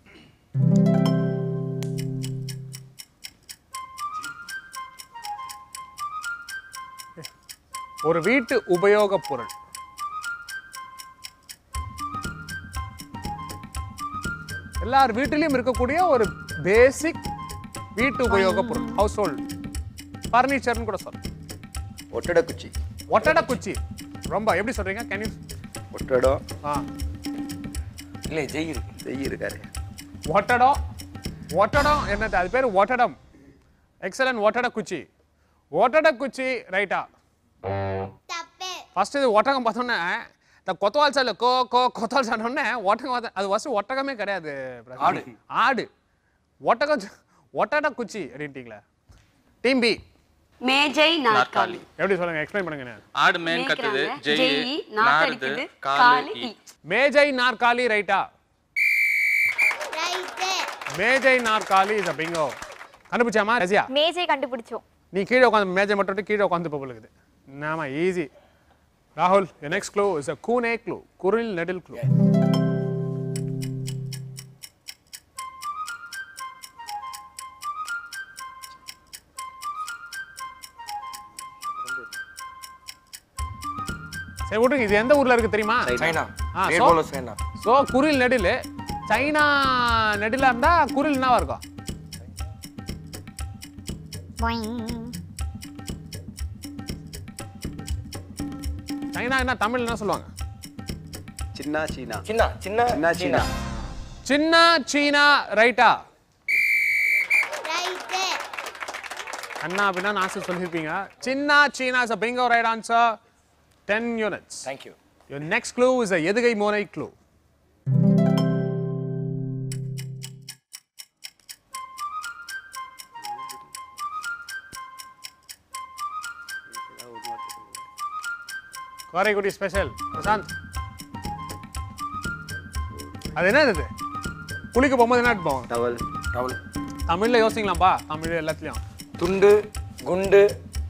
ஒரு வீட்டு உபயோகப் பொருள் எல்லார் வீட்டிலையும் இருக்கக்கூடிய ஒரு பேசிக் வீட்டு உபயோகப் பொருள் ஹவுஸ் ஹோல்ட் ஃபர்னிச்சர்னு கூட சொல்லலாம் ஒட்டட குச்சி ஒட்டட குச்சி ரொம்ப எப்படி சொல்றீங்க கேன் யூ ஒட்டடம் ஆ இல்லை ஜெய் இருக்கு செய்ய இருக்காரு ஒட்டடம் ஒட்டடம் என்னது அது பேர் ஒட்டடம் எக்ஸலன்ட் ஒட்டட குச்சி ஒட்டட குச்சி ரைட்டா தப்பு ஃபர்ஸ்ட் இது ஒட்டகம் பார்த்தோன்னே இந்த கொத்தவால் சால கோ கோ கொத்தவால் சானோடனே ஒட்டகம் பார்த்த- அது ஃபர்ஸ்ட் ஒட்டகமே கிடையாது பிரகாஷ். ஆடு. ஆடு ஒட்டகம் ஒட்டட குச்சி அப்படின்ட்டீங்களா டீம் பி மேஜை நாற்காலி நாற்காலி எப்படி சொல்லுங்க எக்ஸ்பிளைன் பண்ணுங்க ஆடு மேன் கத்துது மேய்க்கிறாங்க. ஜெய் ஜெய், நாறுது நாத்தடிக்குது, காலு காலு ஈ. ஈ. மேஜை நாற்காலி ரைட்டா ரைட்டு மேஜை நாற்காலி இஸ் பிங்கோ கண்டுபிடிச்சாமா ரசியா மேஜை கண்டுபிடிச்சோம் நீ கீழே உட்காந்து மேஜை மட்டும் விட்டு கீழே உட்காந்து போகுது நாம ஈஸி ராகுல் நெக்ஸ்ட் க்ளூ இஸ் அ கூனே க்ளூ குரில் நெடில் க்ளூ சரி விட்டுங்க இது எந்த ஊர்ல இருக்கு தெரியுமா சைனா ஆ, நேர் so- போல சைனா ஸோ குரில் நெடில் சைனா நெடிலா இருந்தா குரில் என்னவா இருக்கும் சைனா என்ன தமிழ் என்ன சொல்லுவாங்க சின்ன சீனா சின்ன சின்ன சின்ன சீனா சின்ன சீனா ரைட்டா ரைட்டு அண்ணா அப்படின்னா ஆன்சர் சொல்லியிருப்பீங்க சின்ன சீனா is a bingo right answer ten units thank you Your next clue is a எதுகை மோனை clue. காரைக்குடி ஸ்பெஷல் பிரசாந்த் அது என்ன இது குளிக்க போகும்போது என்ன எடுப்போம் டவல் டவல் தமிழ்ல யோசிக்கலாம்ப்பா தமிழ் எல்லாத்துலயும் துண்டு குண்டு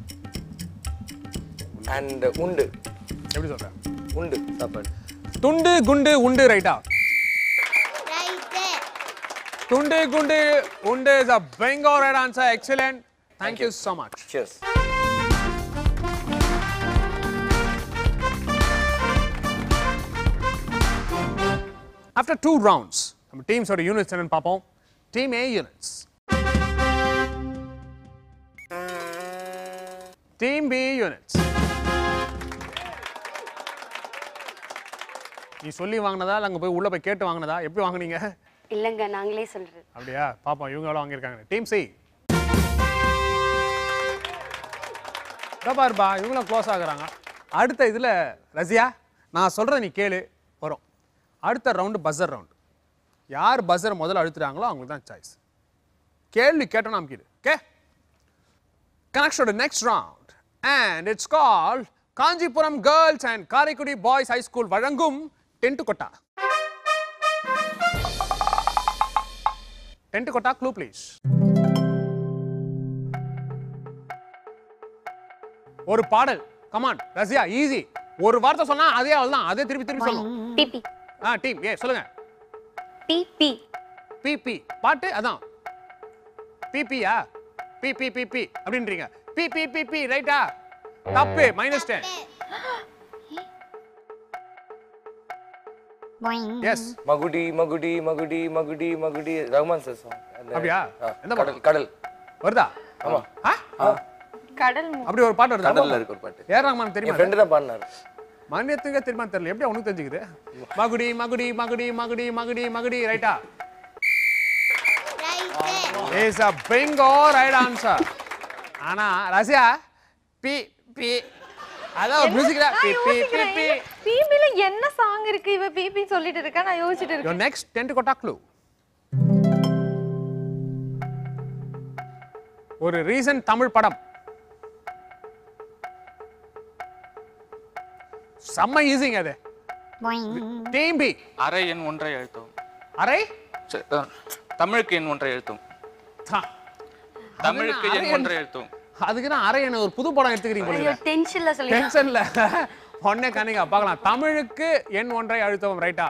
அண்ட் உண்டு எப்படி சொல்றேன் உண்டு சாப்பாடு துண்டு குண்டு உண்டு ரைட்டா ரைட்டு துண்டு குண்டு உண்டு is a bingo right answer excellent thank you so much cheers After two rounds, நம்ம டீம்ஸோட யூனிட்ஸ் என்னன்னு பார்ப்போம் team A units team B units நீ சொல்லி வாங்கினதா இல்லை அங்கே போய் உள்ள போய் கேட்டு வாங்கினதா எப்படி வாங்குனீங்க இல்லைங்க நாங்களே சொல்றது அப்படியா பாப்போம் இவங்க எவ்வளோ வாங்கியிருக்காங்க டீம் சி பாருப்பா இவங்களும் க்ளோஸ் ஆகுறாங்க அடுத்த இதில் ரசியா நான் சொல்கிறத நீ கேளு வரும் அடுத்த ரவுண்டு பஸ்ஸர் ரவுண்டு யார் பஸ்ஸர் முதல்ல அழுத்துறாங்களோ அவங்களுக்கு தான் சாய்ஸ் கேள்வி கேட்டோம் நாம் கீழே ஓகே கனெக்ஷனோட next round and it's call Kanchipuram girls and Karaikudi boys high school வழங்கும் டென்ட் கொட்டா டென்ட் கொட்டா க்ளூ ப்ளீஸ் ஒரு பாடல் கமான் ரசியா ஈஸி ஒரு வார்த்தை சொன்னா அதே அவள் தான் அதே திருப்பி திருப்பி சொல்லணும் பிபி ஆ டீம் ஏ சொல்லுங்க பிபி பிபி பாட்டு அதான் பிபியா பி பி பி பி அப்படின்றீங்க பி பி பி பி ரைட்டா தப்பு மைனஸ் டென் எஸ் மகுடி மகுடி மகுடி மகுடி மகுடி ரஹ்மான் சார் song. அந்த- அப்படியா? ஆ, எந்த கடல் கடல் வருதா ஆமா ஆ? கடல் மு- அப்படி ஒரு பாட்டு வருதா கடல்ல இருக்கு ஒரு பாட்டு ஏ ரஹ்மான் என் தெரியுமா ஃப்ரெண்டு தான் பாடினாரு மானியத்துக்கே தெரியுமா தெரியல எப்படி அவனுக்கு தெரிஞ்சுக்குது மகுடி மகுடி மகுடி மகுடி மகுடி மகுடி ரைட்டா right is a bingo right answer ஆனா ரசியா பி பி அதான் மியூசிக்ல பி பி பி பி பிபில என்ன சாங் இருக்கு இவ பிபி சொல்லிட்டு இருக்கா நான் யோசிச்சுட்டு இருக்கேன் யோர் நெக்ஸ்ட் டென்ட் கொட்டா க்ளூ ஒரு ரீசன்ட் தமிழ் படம் செம்ம ஈஸிங்க அது டீம் பி அரை எண் ஒன்றை எழுத்தவும் அரை சரி, அஹ், தமிழுக்கு எண் ஒன்றை எழுத்தவும் தா. தமிழுக்கு அரை எண் எண். ஒன்றை எழுத்தவும் அதுக்கு தான் அரை என்ன ஒரு புது படம் எடுத்துக்கிறீங்க போல ஐயோ டென்ஷன்ல சொல்லி டென்ஷன்ல உடனே கண்ணிங்க பார்க்கலாம் தமிழுக்கு எண் ஒன்றை அழுத்தவும் ரைட்டா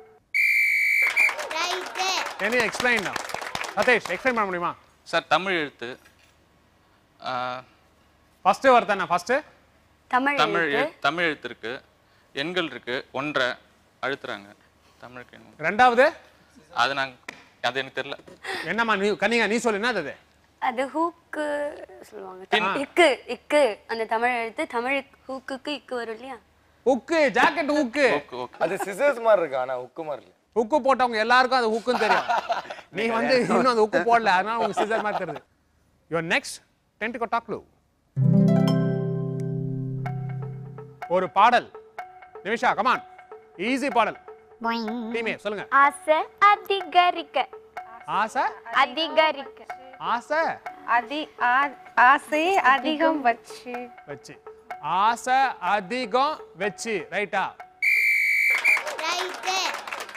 right any explain Sathish explain பண்ண முடியுமா சார் தமிழ் எழுத்து அஹ், ஃபர்ஸ்ட் வருத்தானே ஃபர்ஸ்ட் தமிழ் தமிழ் எழுத்து எழு- தமிழ் எழுத்து இருக்கு எண்கள் இருக்கு ஒன்றை அழுத்துறாங்க தமிழுக்கு எண் ஒன்று. ரெண்டாவது அது நாங்க அது எனக்கு தெரியல என்னம்மா நீ கண்ணிங்க நீ சொல்லு என்னது அது அது ஹூக்கு சொல்லுவாங்க இக்கு இக்கு அந்த தமிழ் எழுத்து தமிழ் ஹூக்குக்கு இக்கு வரும் இல்லையா உக்கு ஜாக்கெட் உக்கு ஓகே ஓகே அது சிசர்ஸ் மாதிரி இருக்கு ஆனா உக்கு மாதிரி இல்லை உக்கு போட்டவங்க எல்லாருக்கும் அது உக்குன்னு தெரியும் நீ வந்து இன்னும் அந்த உக்கு போடல அதனால உங்களுக்கு சிசர் மாதிரி தெரியுது யுவர் நெக்ஸ்ட் டென்ட் டாக் க்ளூ ஒரு பாடல் நிமிஷா கமான் ஈஸி பாடல் டீமே சொல்லுங்க ஆசை அதிகரிக்க ஆசை அதிகரிக்க ஆசை அதி ஆ- ஆசை அதிகம் வச்சு வச்சு ஆசை அதிகம் வச்சு ரைட்டா ரைட்டு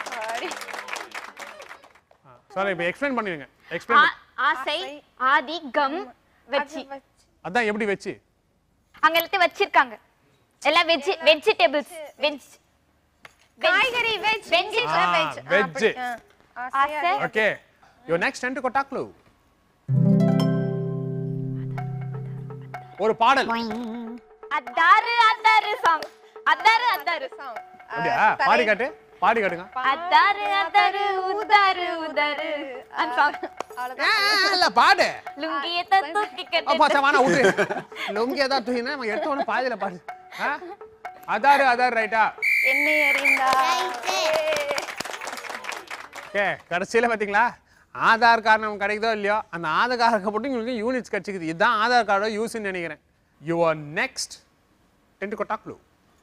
சொல்ல இப்போ எக்ஸ்பிளைன் பண்ணிடுங்க எக்ஸ்பிளைன் ஆ- ஆசை அதிகம் வச்சு அதான் எப்படி வச்சு அங்க எல்லாத்தையும் வச்சிருக்காங்க எல்லாம் வெஜ் வெஜிடபிள்ஸ் வெஜ் காய்கறி வெஜ் Veg. வெஜ் வெஜ் ஆசை ஓகே யுவர் நெக்ஸ்ட் டென்ட் டாக் க்ளூ ஒரு பாடல் அதாரு அதாரு சாங் அதாரு அதாரு அப்படியா பாடி காட்டு பாடி காட்டுங்க அதாரு அதாரு உதாரு உதாரு அந்த சாங் ஆ, இல்ல பாடு லுங்கிய தூக்கி அப்பா கட்டு சவானா விட்டு லுங்கி ஏதாவது தூக்கினா நம்ம எடுத்த உடனே பாதியில பாடு ஆ? அதாரு அதாரு ரைட்டா என்னை அறிந்தா ஓகே கடைசியில பாத்தீங்களா ஆதார் கார்டு நமக்கு கிடைக்குதோ இல்லையோ அந்த ஆதார் கார்டு போட்டு உங்களுக்கு யூனிட்ஸ் கிடைச்சிக்குது இதுதான் ஆதார் கார்டோ யூஸ்ன்னு நினைக்கிறேன் யுவர் நெக்ஸ்ட் டென்ட் கொட்டா க்ளூ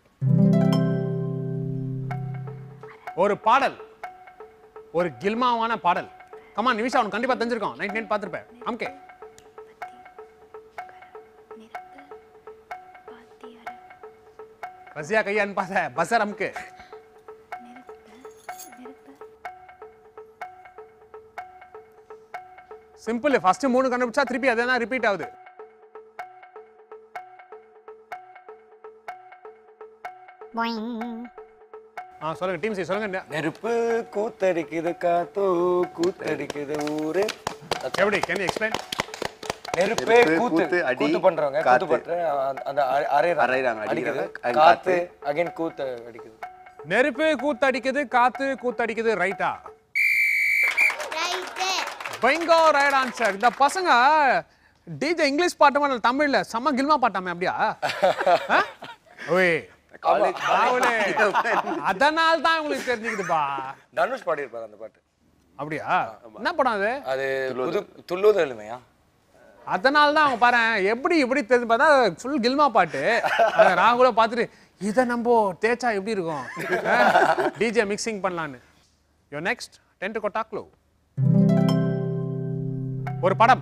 ஒரு பாடல் ஒரு கில்மாவான பாடல் கமா நிமிஷா அவனுக்கு கண்டிப்பா தெரிஞ்சிருக்கோம் நைட் நைட் பார்த்துருப்பேன் அம்கே ரசியா கையை அனுப்பாத பஸ்ஸர் அமுக்கு சிம்பிள் ஃபர்ஸ்ட் மூணு கண்டுபிடிச்சா திருப்பி அதே தான் ரிப்பீட் ஆகுது ஆ சொல்லுங்க டீம் சி சொல்லுங்க நெருப்பு கூத்தடிக்குது காத்தோ கூத்தடிக்குது ஊரு எப்படி கேன் எக்ஸ்பிளைன் நெருப்பே நெருப்பு, கூத்து கூத்து, அடி, கூத்து பண்றவங்க காத்து. கூத்து பண்ற அந்த- அந்த அரை- அரைறாங்க அரைறாங்க, அடிக்குது அடிக்கிறாங்க, அது காத்து காத்து. அகைன் கூத்து அடிக்குது நெருப்பு கூத்தடிக்குது காத்து கூத்தடிக்குது ரைட்டா ரைட்டு பைங்கோ ரைட் ஆன்சர் இந்த பசங்க டிஜே இங்கிலீஷ் பாட்டு மாதிரி தமிழ்ல செம்ம கில்மா பாட்டாமே அப்படியா ஆ? ஓய் பாவலே. அதனால தான் உங்களுக்கு தெரிஞ்சுக்குதுப்பா தனுஷ் பாடியிருப்பாரு அந்த பாட்டு அப்படியா என்ன படம் அது அது புது துள்ளுவது எழுமையா அதனால தான் அவங்க பாரு எப்படி எப்படி தெரிஞ்சு பார்த்தா ஃபுல் கில்மா பாட்டு அதை நான் கூட பார்த்துட்டு இதை நம்ம தேய்ச்சா எப்படி இருக்கும் டிஜே மிக்சிங் பண்ணலான்னு யோ நெக்ஸ்ட் டென்ட் கொட்டாக்லோ ஒரு படம்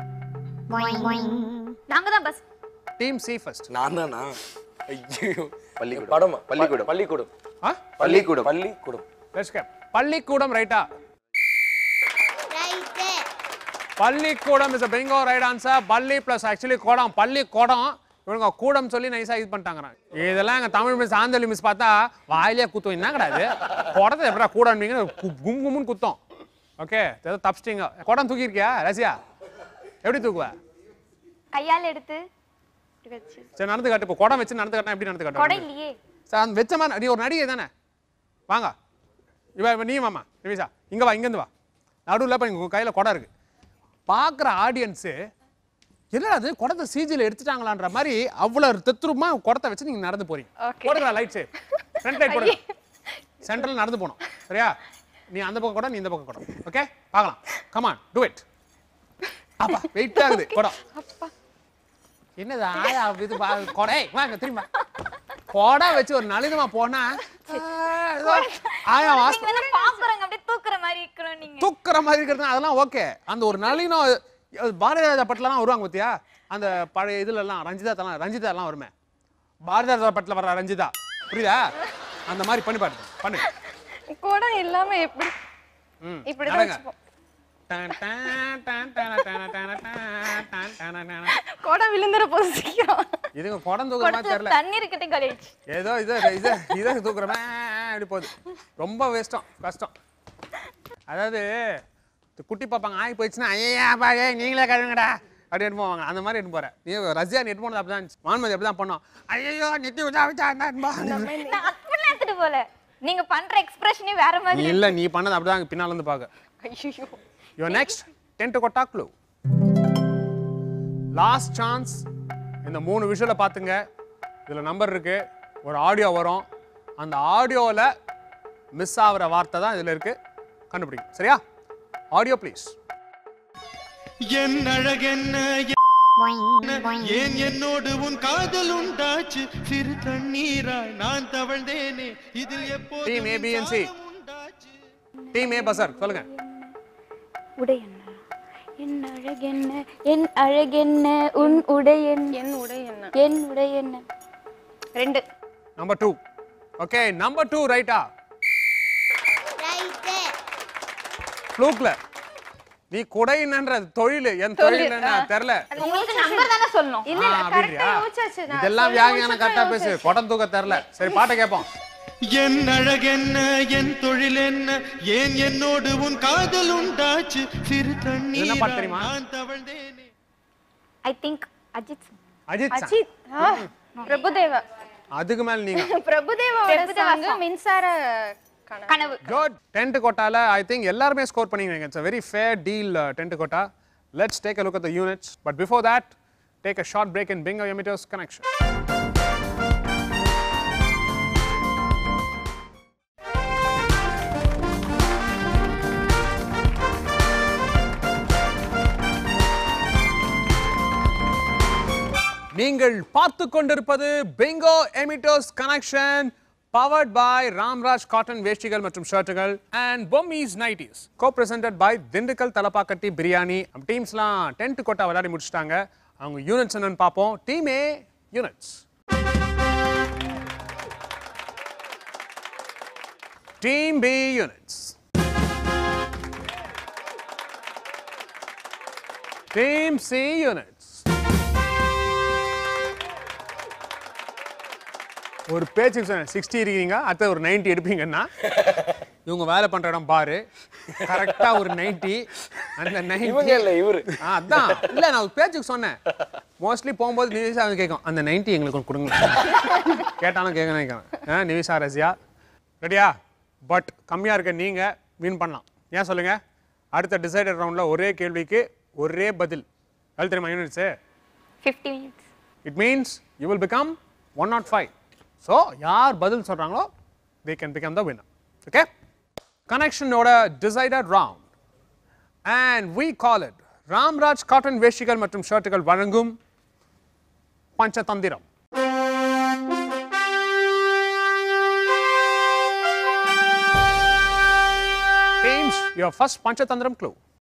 நாங்க தான் பஸ் டீம் சி ஃபர்ஸ்ட் நான் தானா ஐயோ பள்ளிக்கூடம். படம் பள்ளிக்கூடம். பள்ளிக்கூடம் ஆ பள்ளிக்கூடம் பள்ளிக்கூடம் லெட்ஸ் கேப் பள்ளிக்கூடம் ரைட்டா ரைட்டு பள்ளிக்கூடம் இஸ் பெங்கோ ரைட் ஆன்சர் பள்ளி ப்ளஸ் ஆக்சுவலி கூடம் பள்ளி கூடம் இவனுங்க கூடம் சொல்லி நைஸா இது பண்ணிட்டாங்க இதெல்லாம் எங்க தமிழ் மிஸ் ஆந்தலி மிஸ் பார்த்தா வாயிலே குத்தும் என்ன கிடையாது குடத்தை எப்படா கூடம்பீங்க கும் கும்னு குத்தம் ஓகே ஏதோ தப்பிச்சிட்டீங்க குடம் தூக்கியிருக்கியா ரசியா எப்படி தூக்குவ கையால எடுத்து இப்படி வச்சு சரி நடந்து காட்டு இப்போ குடம் வச்சு நடந்து காட்டினா எப்படி நடந்து கொடை காட்டு இல்லையே சார் அந்த வெச்ச மாதிரி நீ ஒரு நடிகை தானே வாங்க இவ இவ நீ வாமா நிமிஷா இங்க வா இங்கேருந்து வா நடுவில் இப்போ உங்க கையில் குடம் இருக்கு பார்க்குற ஆடியன்ஸு என்னடா அது குடத்தை சிஜியில் எடுத்துட்டாங்களான்ற மாதிரி அவ்வளோ தெத்துருமா குடத்தை வச்சு நீங்கள் நடந்து போறீங்க Okay. போடுங்க லைட் சேவ் ஃப்ரண்ட் லைட் போடுங்க சென்ட்ரல் நடந்து போகணும் சரியா நீ அந்த பக்கம் குடம் நீ இந்த பக்கம் குடம் ஓகே பார்க்கலாம் கமான் டூ இட் அப்பா வெயிட் ஆகுது குடம் என்னது ஆயா இது பா- கொடை வாங்க திரும்ப கொடை வச்சு ஒரு நளினமா போனா ஆ, ஏதோ ஆயா வாசம் நீங்க தானே பாக்குறாங்க அப்படியே தூக்குற மாதிரி இருக்கிறோம் நீங்க தூக்குற மாதிரி இருக்கிறது அதெல்லாம் ஓகே அந்த ஒரு நளினம் அது பாரதிய ராஜா பட்டிலலாம் வருவாங்க பார்த்தியா அந்த பழைய இதுல எல்லாம் ரஞ்சிதா தலாம் ரஞ்சிதா எல்லாம் வருமே பாரதிய ராஜா பட்டில வர ரஞ்சிதா புரியுதா அந்த மாதிரி பண்ணி பாருங்க பண்ணு குடம் இல்லாம எப்படி ம் இப்படிதான் நடங்க. வச்சுப்போம் டான், டான், டான், டான், டான், டான், டான், டான், டான், டான். குடம் விழுந்துற போது சீக்கிரம் இதுங்க குடம் தூக்குற மாதிரி தெரியல தண்ணி இருக்கட்டே கழிச்சு ஏதோ இது இது இதை தூக்குறமே அப்படி போகுது ரொம்ப வேஸ்டம் கஷ்டம் அதாவது இந்த குட்டி பாப்பாங்க ஆகி போயிடுச்சுன்னா ஐயா பா ஏய் நீங்களே கழுவுங்கடா அப்படி எடுத்து போவாங்க அந்த மாதிரி எடுத்து போறேன் நீ ரஷ்யா நெட் போனது அப்படி தான் வான்மதி அப்படி தான் பண்ணோம் ஐயோ நெத்தி விட்டா விட்டா நான் அப்படிலாம் எடுத்துட்டு போல நீங்க பண்ற எக்ஸ்பிரஷனே வேற நீ மாதிரி இல்லை நீ பண்ணது அப்படி தான் பின்னால் இருந்து பார்க்க ஐயோ யுவர் நெக்ஸ்ட் டென்ட் கொட்டா க்ளூ லாஸ்ட் சான்ஸ் இந்த மூணு விஷுவலை பார்த்துங்க இதில் நம்பர் இருக்கு ஒரு ஆடியோ வரும் அந்த ஆடியோவில் மிஸ் ஆகிற வார்த்தை தான் இதில் இருக்கு கண்டுபிடிக்கும் சரியா ஆடியோ ப்ளீஸ் என் அழகென்ன ஏன் என்னோடு உன் காதல் உண்டாச்சு சிறு தண்ணீராய் நான் தவழ்ந்தேனே இதில் எப்போது team A B and C team A buzzer சொல்லுங்க உடை என்ன என் அழகென்ன என் அழகென்ன உன் உடை என்ன என் உடை என்ன என் உடை என்ன ரெண்டு number two okay number two ரைட்டா ரைட்டு ஃப்ளூக்ல நீ குடையினன்ற தொழில் என் தொழில் என்ன தெரில உங்களுக்கு நம்பர் தானே சொல்லணும் இல்ல ஆ, இல்ல அப்படின்றியா? கரெக்டா யோசிச்சாச்சு நான் இதெல்லாம் சொல்லி வியாகியான முடிச்சுட்டு கரெக்டா யோசிச்சேன். பேசு குடம் தூக்க தெரில சரி பாட்டை கேட்போம் என் அழகென்ன என் தொழில் என்ன ஏன் என்னோடு உன் காதல் உண்டாச்சு சிறு என்ன தண்ணீராய் பாட்டு தெரியுமா? நான் தவழ்ந்தேனே I think Ajith sir. Ajith sir. Ajith ஆ, பிரபுதேவா அதுக்கு மேல நீங்க பிரபுதேவாவோட Prabhudeva song song. Minsara Kanavu Kanavu good tent கோட்டால ஐ திங்க் எல்லாருமே ஸ்கோர் பண்ணிக்கிறீங்க it's a very fair deal tent கோட்டா let's take a look at the units but before that take a short break in bingo emitters connection நீங்கள் பார்த்து கொண்டிருப்பது பிங்கோ எமிட்டோஸ் connection powered by Ramraj cotton வேஷ்டிகள் மற்றும் ஷர்ட்டுகள் and Bommis nighties co presented by Dindigul Thalappakatti biryani டீம்ஸ்லாம் டென்ட் கொட்டா விளையாடி முடிச்சிட்டாங்க அவங்க யூனிட்ஸ் என்னன்னு பார்ப்போம் team A units team B units team C units ஒரு பேச்சுக்கு சொன்னேன் சிக்ஸ்டி இருக்கீங்க அடுத்த ஒரு 90 எடுப்பீங்கன்னா இவங்க வேலை பண்ற இடம் பாரு கரெக்டா ஒரு 90 அந்த 90 இவங்க இல்ல இவரு ஆ, அதான் இல்ல நான் ஒரு பேச்சுக்கு சொன்னேன் மோஸ்ட்லி போகும்போது நிவிஷா வந்து கேட்கும் அந்த 90 எங்களுக்கு ஒன்று கொடுங்க கேட்டாலும் கேட்க நினைக்கிறேன் ஆ நிவிஷா ரஷ்யா ரெடியா பட் கம்மியா இருக்க நீங்க வின் பண்ணலாம் ஏன் சொல்லுங்க அடுத்த டிசைடட் ரவுண்ட்ல ஒரே கேள்விக்கு ஒரே பதில் அது தெரியுமா யூனிட்ஸு fifty minutes it means you will become one not five so யார் பதில் சொல்கிறாங்களோ they can become the winner okay கனெக்ஷனோட decided round and we call it Ramraj cotton வேஷ்டிகள் மற்றும் ஷர்ட்டுகள் வழங்கும் Panchathanthiram teams your first Panchathanthiram clue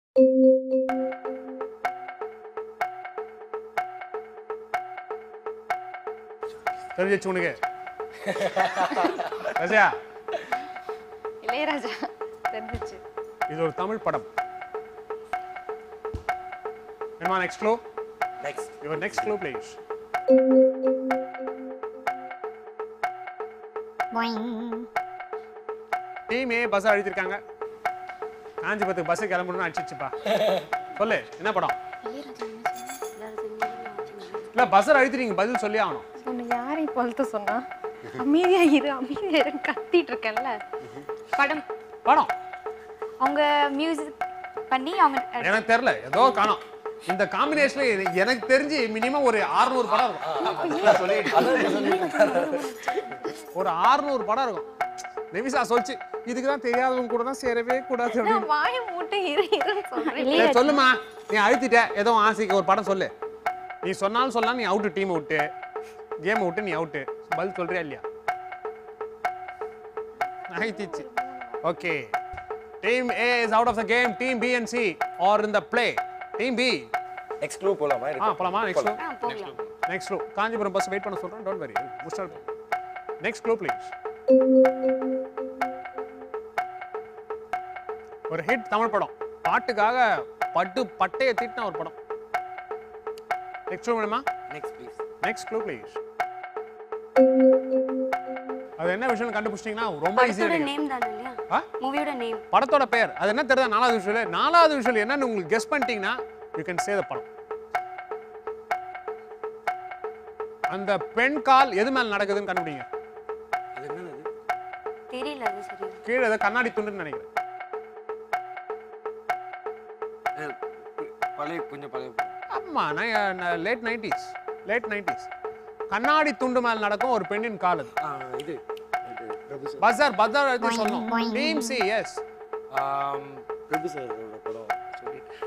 தெரிஞ்சிச்சு உனக்கு ரஜா இளையராஜா தெரிஞ்சிச்சு இது ஒரு தமிழ் படம் என்னமா next clue next your next clue please team A buzz அழுத்திருக்காங்க காஞ்சிபுரத்துக்கு பஸ் கிளம்பணும்னு அடிச்சிச்சுப்பா சொல்லு என்ன படம் இல்ல பஸ்ஸர் அழுத்திட்டீங்க பதில் சொல்லி ஆகணும் உன்னை யாரை பொழுத்து சொன்னா அமைதியா இரு அமைதியா இரு கத்திட்டு இருக்கேன்ல படம் படம் அவங்க மியூசிக் பண்ணி அவங்க எனக்கு தெரியல ஏதோ காணோம் இந்த காம்பினேஷன்ல எனக்கு தெரிஞ்சு மினிமம் ஒரு 600 படம் இருக்கும் ஒரு 600 படம் இருக்கும் நிமிஷா சொல்லிச்சு இதுக்கு தான் தெரியாதவங்க கூட தான் சேரவே கூடாது அப்படின்னு நான் வாயை மூட்டை இரு இருன்னு சொல்றேன் ஏய், சொல்லுமா நீ அழுத்திட்ட ஏதோ ஆசைக்கு ஒரு படம் சொல்லு நீ சொன்னாலும் சொல்லலாம் நீ அவுட்டு டீம் விட்டு கேம் விட்டு நீ அவுட்டு பதில் சொல்றியா இல்லையா அழுத்திச்சு okay team A is out of the game team B and C are in the play team B next clue போலாமா ஆ போலாமா நெக்ஸ்ட் போகலாம் நெக்ஸ்ட் காஞ்சிபுரம் பஸ் வெயிட் பண்ண சொல்றேன் don't very mister next clue please ஒரு ஹிட் தமிழ் படம் பாட்டுக்காக பட்டு பட்டைய தீட்டின ஒரு படம் நெக்ஸ்ட் க்ளூ வேணுமா next please next clue please அது என்ன விஷயம் கண்டுபிடிச்சிட்டீங்கன்னா ரொம்ப படத்தோட ஈஸியாக நேம் தானே இல்லையா ஆ மூவியோட நேம் படத்தோட பெயர் அது என்ன தெரியுதா நாலாவது விஷயம் நாலாவது விஷயம் என்னன்னு உங்களுக்கு கெஸ் பண்ணிட்டீங்கன்னா யூ கேன் சே த படம் அந்த பெண் கால் எது மேல நடக்குதுன்னு கண்டுபிடிங்க அது என்னது தெரியல அது சரியா கீழே ஏதோ கண்ணாடி துண்டுன்னு நினைக்கிறேன் அது பழைய கொஞ்சம் பழைய ஆமா லேட் நைன்டிஸ் லேட் நைன்டிஸ் கண்ணாடி துண்டு மேல நடக்கும் ஒரு பெண்ணின் கால் அது ஆ, இது இது பிரபு சார் பஜார் பஜார் எடுத்து சொல்லணும் டீம் சி எஸ் ஆம், பிரபு சாரோட படம் சொல்லிட்டு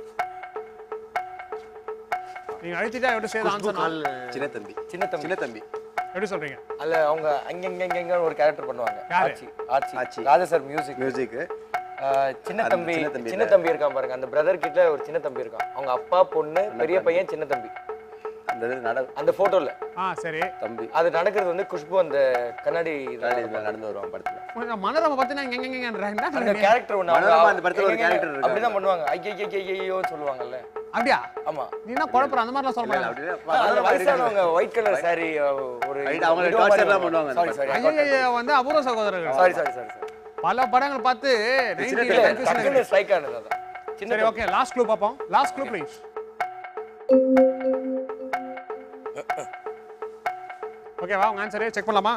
நீங்க அழுத்திட்டா எப்படி செய்த ஆன்சர் சின்ன தம்பி சின்ன தம்பி சின்ன தம்பி எப்படி சொல்றீங்க அதுல அவங்க அங்க இங்க இங்க இங்க ஒரு கேரக்டர் பண்ணுவாங்க யாரு? Aachi Aachi Aachi. Raja sir music music சின்ன அந்த தம்பி சின்ன தம்பி சின்ன இல்ல. தம்பி இருக்கான் பாருங்க அந்த பிரதர் கிட்ட ஒரு சின்ன தம்பி இருக்கான் அவங்க அப்பா பொண்ணு பெரிய பையன் சின்ன தம்பி அந்த இது நட அந்த போட்டோல ஆ சரி தம்பி அது நடக்கிறது வந்து குஷ்பு அந்த கண்ணாடி கண்ணாடி மேல நடந்து வருவான் படத்துல கொஞ்சம் மனோரமா பார்த்தீங்கன்னா எங்க எங்க அந்த எங்க கேரக்டர் ஒண்ணு அவங்க- மனோரமா அந்த படத்துல ஒரு எங்க- character இருக்காங்க. அப்படிதான் பண்ணுவாங்க ஐயோ ஐயோ சொல்லுவாங்க அப்படியா ஆமா நீ என்ன குழப்பற அந்த மாதிரிலாம் சொல்ல இல்ல, இல்ல, மாட்டேன் அப்படியே அந்த மனோரமா வயசானவங்க இருக்காங்க. ஒயிட் கலர் saree ஒரு Right, அவங்க torture எல்லாம் பண்ணுவாங்க அந்த சாரி சாரி ஐயோ வந்து அபூர்வ சகோதரர்கள் சாரி சாரி சாரி சாரி பல படங்கள் பார்த்து 90s ல இல்ல confusion டக்குனு இருக்கு. ஸ்ட்ரைக் ஆனது அதான் சின்ன சரி ஓகே லாஸ்ட் க்ளூ பார்ப்போம் லாஸ்ட் க்ளூ ப்ளீஸ் ஓகேவா உங்க ஆன்சரே செக் பண்ணலாமா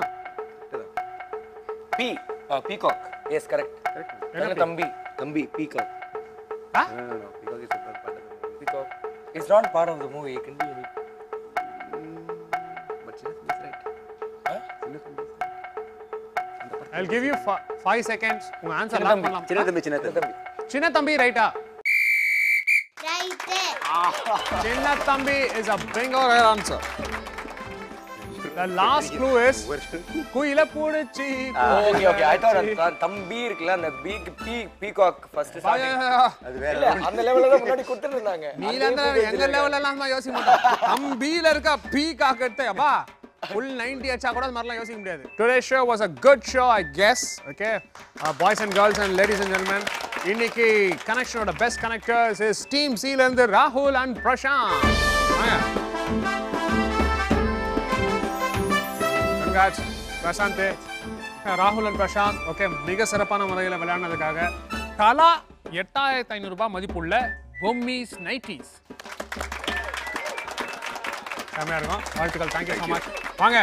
பி பீகாக் எஸ் கரெக்ட் என்ன தம்பி தம்பி பீகாக் ஆ? பீகாக் இஸ் சூப்பர் பாட்டு peacock it's not part of the movie can be any but சின்ன தம்பி ரைட் சின்ன தம்பி I will give you 5 seconds உங்க ஆன்சர் சின்ன லாக் தம்பி, பண்ணலாம் சின்ன தம்பி சின்ன தம்பி தம்பி சின்ன தம்பி ரைட்டா ரைட்டு சின்ன தம்பி is a bingo right answer the last clue is குயில புடிச்சி ஓகே ஓகே ஐ தாட் தம்பி இருக்குல்ல அந்த பி பி பீகாக் ஃபர்ஸ்ட் அது வேற இல்ல அந்த லெவல்ல தான் முன்னாடி கொடுத்துட்டு இருந்தாங்க நீல இருந்தா எங்க லெவல்ல எல்லாம் நம்ம யோசிக்க மாட்டோம் தம்பியில இருக்க பீ காக்க எடுத்து அப்பா ஃபுல் 90 அடிச்சா கூட அந்த மாதிரிலாம் யோசிக்க முடியாது today show was a good show I guess okay boys and girls and ladies and ஜென்மென் இன்னைக்கு கனெக்ஷனோட பெஸ்ட் கனெக்டர்ஸ் இஸ் டீம் சில இருந்து ராகுல் அண்ட் பிரசாந்த் வாங்க. Congrats, பிரசாந்த் ராகுல் அண்ட் பிரசாந்த் ஓகே மிக சிறப்பான முறையில் விளையாடினதுக்காக தலா எட்டாயிரத்தி ஐநூறுரூபா மதிப்புள்ள பொம்மிஸ் நைட்டிஸ் செம்மையா இருக்கும் வாழ்த்துக்கள் தேங்க்யூ ஸோ மச் வாங்க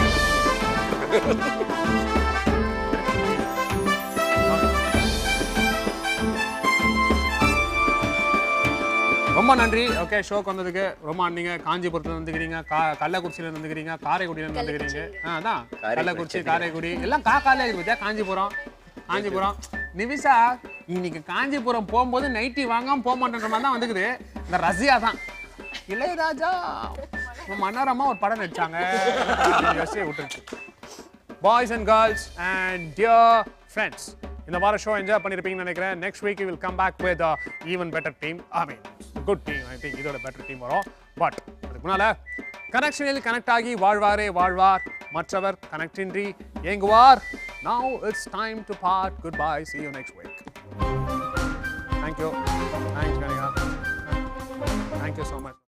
ரொம்ப நன்றி ஓகே ஷோக்கு வந்ததுக்கு ரொம்ப நீங்க காஞ்சிபுரத்துல வந்துக்கிறீங்க கா கள்ளக்குறிச்சியில வந்துக்கிறீங்க காரைக்குடியில வந்துக்கிறீங்க ஆ அதான் கள்ளக்குறிச்சி காரைக்குடி எல்லாம் காக்காலே இருக்கு பார்த்தியா காஞ்சிபுரம் காஞ்சிபுரம் நிவிஷா இன்னைக்கு காஞ்சிபுரம் போகும்போது நைட்டி வாங்காம போக மாட்டேன்ற மாதிரி தான் வந்துக்குது இந்த ரஷ்யா தான் இளையராஜா மன்னரமா ஒரு படம் நடிச்சாங்க யோசிச்சு விட்டுருச்சு boys and girls and dear friends இந்த வார ஷோ என்ஜாய் பண்ணியிருப்பீங்கன்னு நினைக்கிறேன் next week will come back with even better team I mean good team I think இதோட பெட்டர் டீம் வரும் பட் அதுக்கு முன்னால கனெக்ஷனில் கனெக்ட் ஆகி வாழ்வாரே வாழ்வார் மற்றவர் கனெக்டின்றி ஏங்குவார் now it's time to part good bye see you next week thank you thanks Kanika thank you so much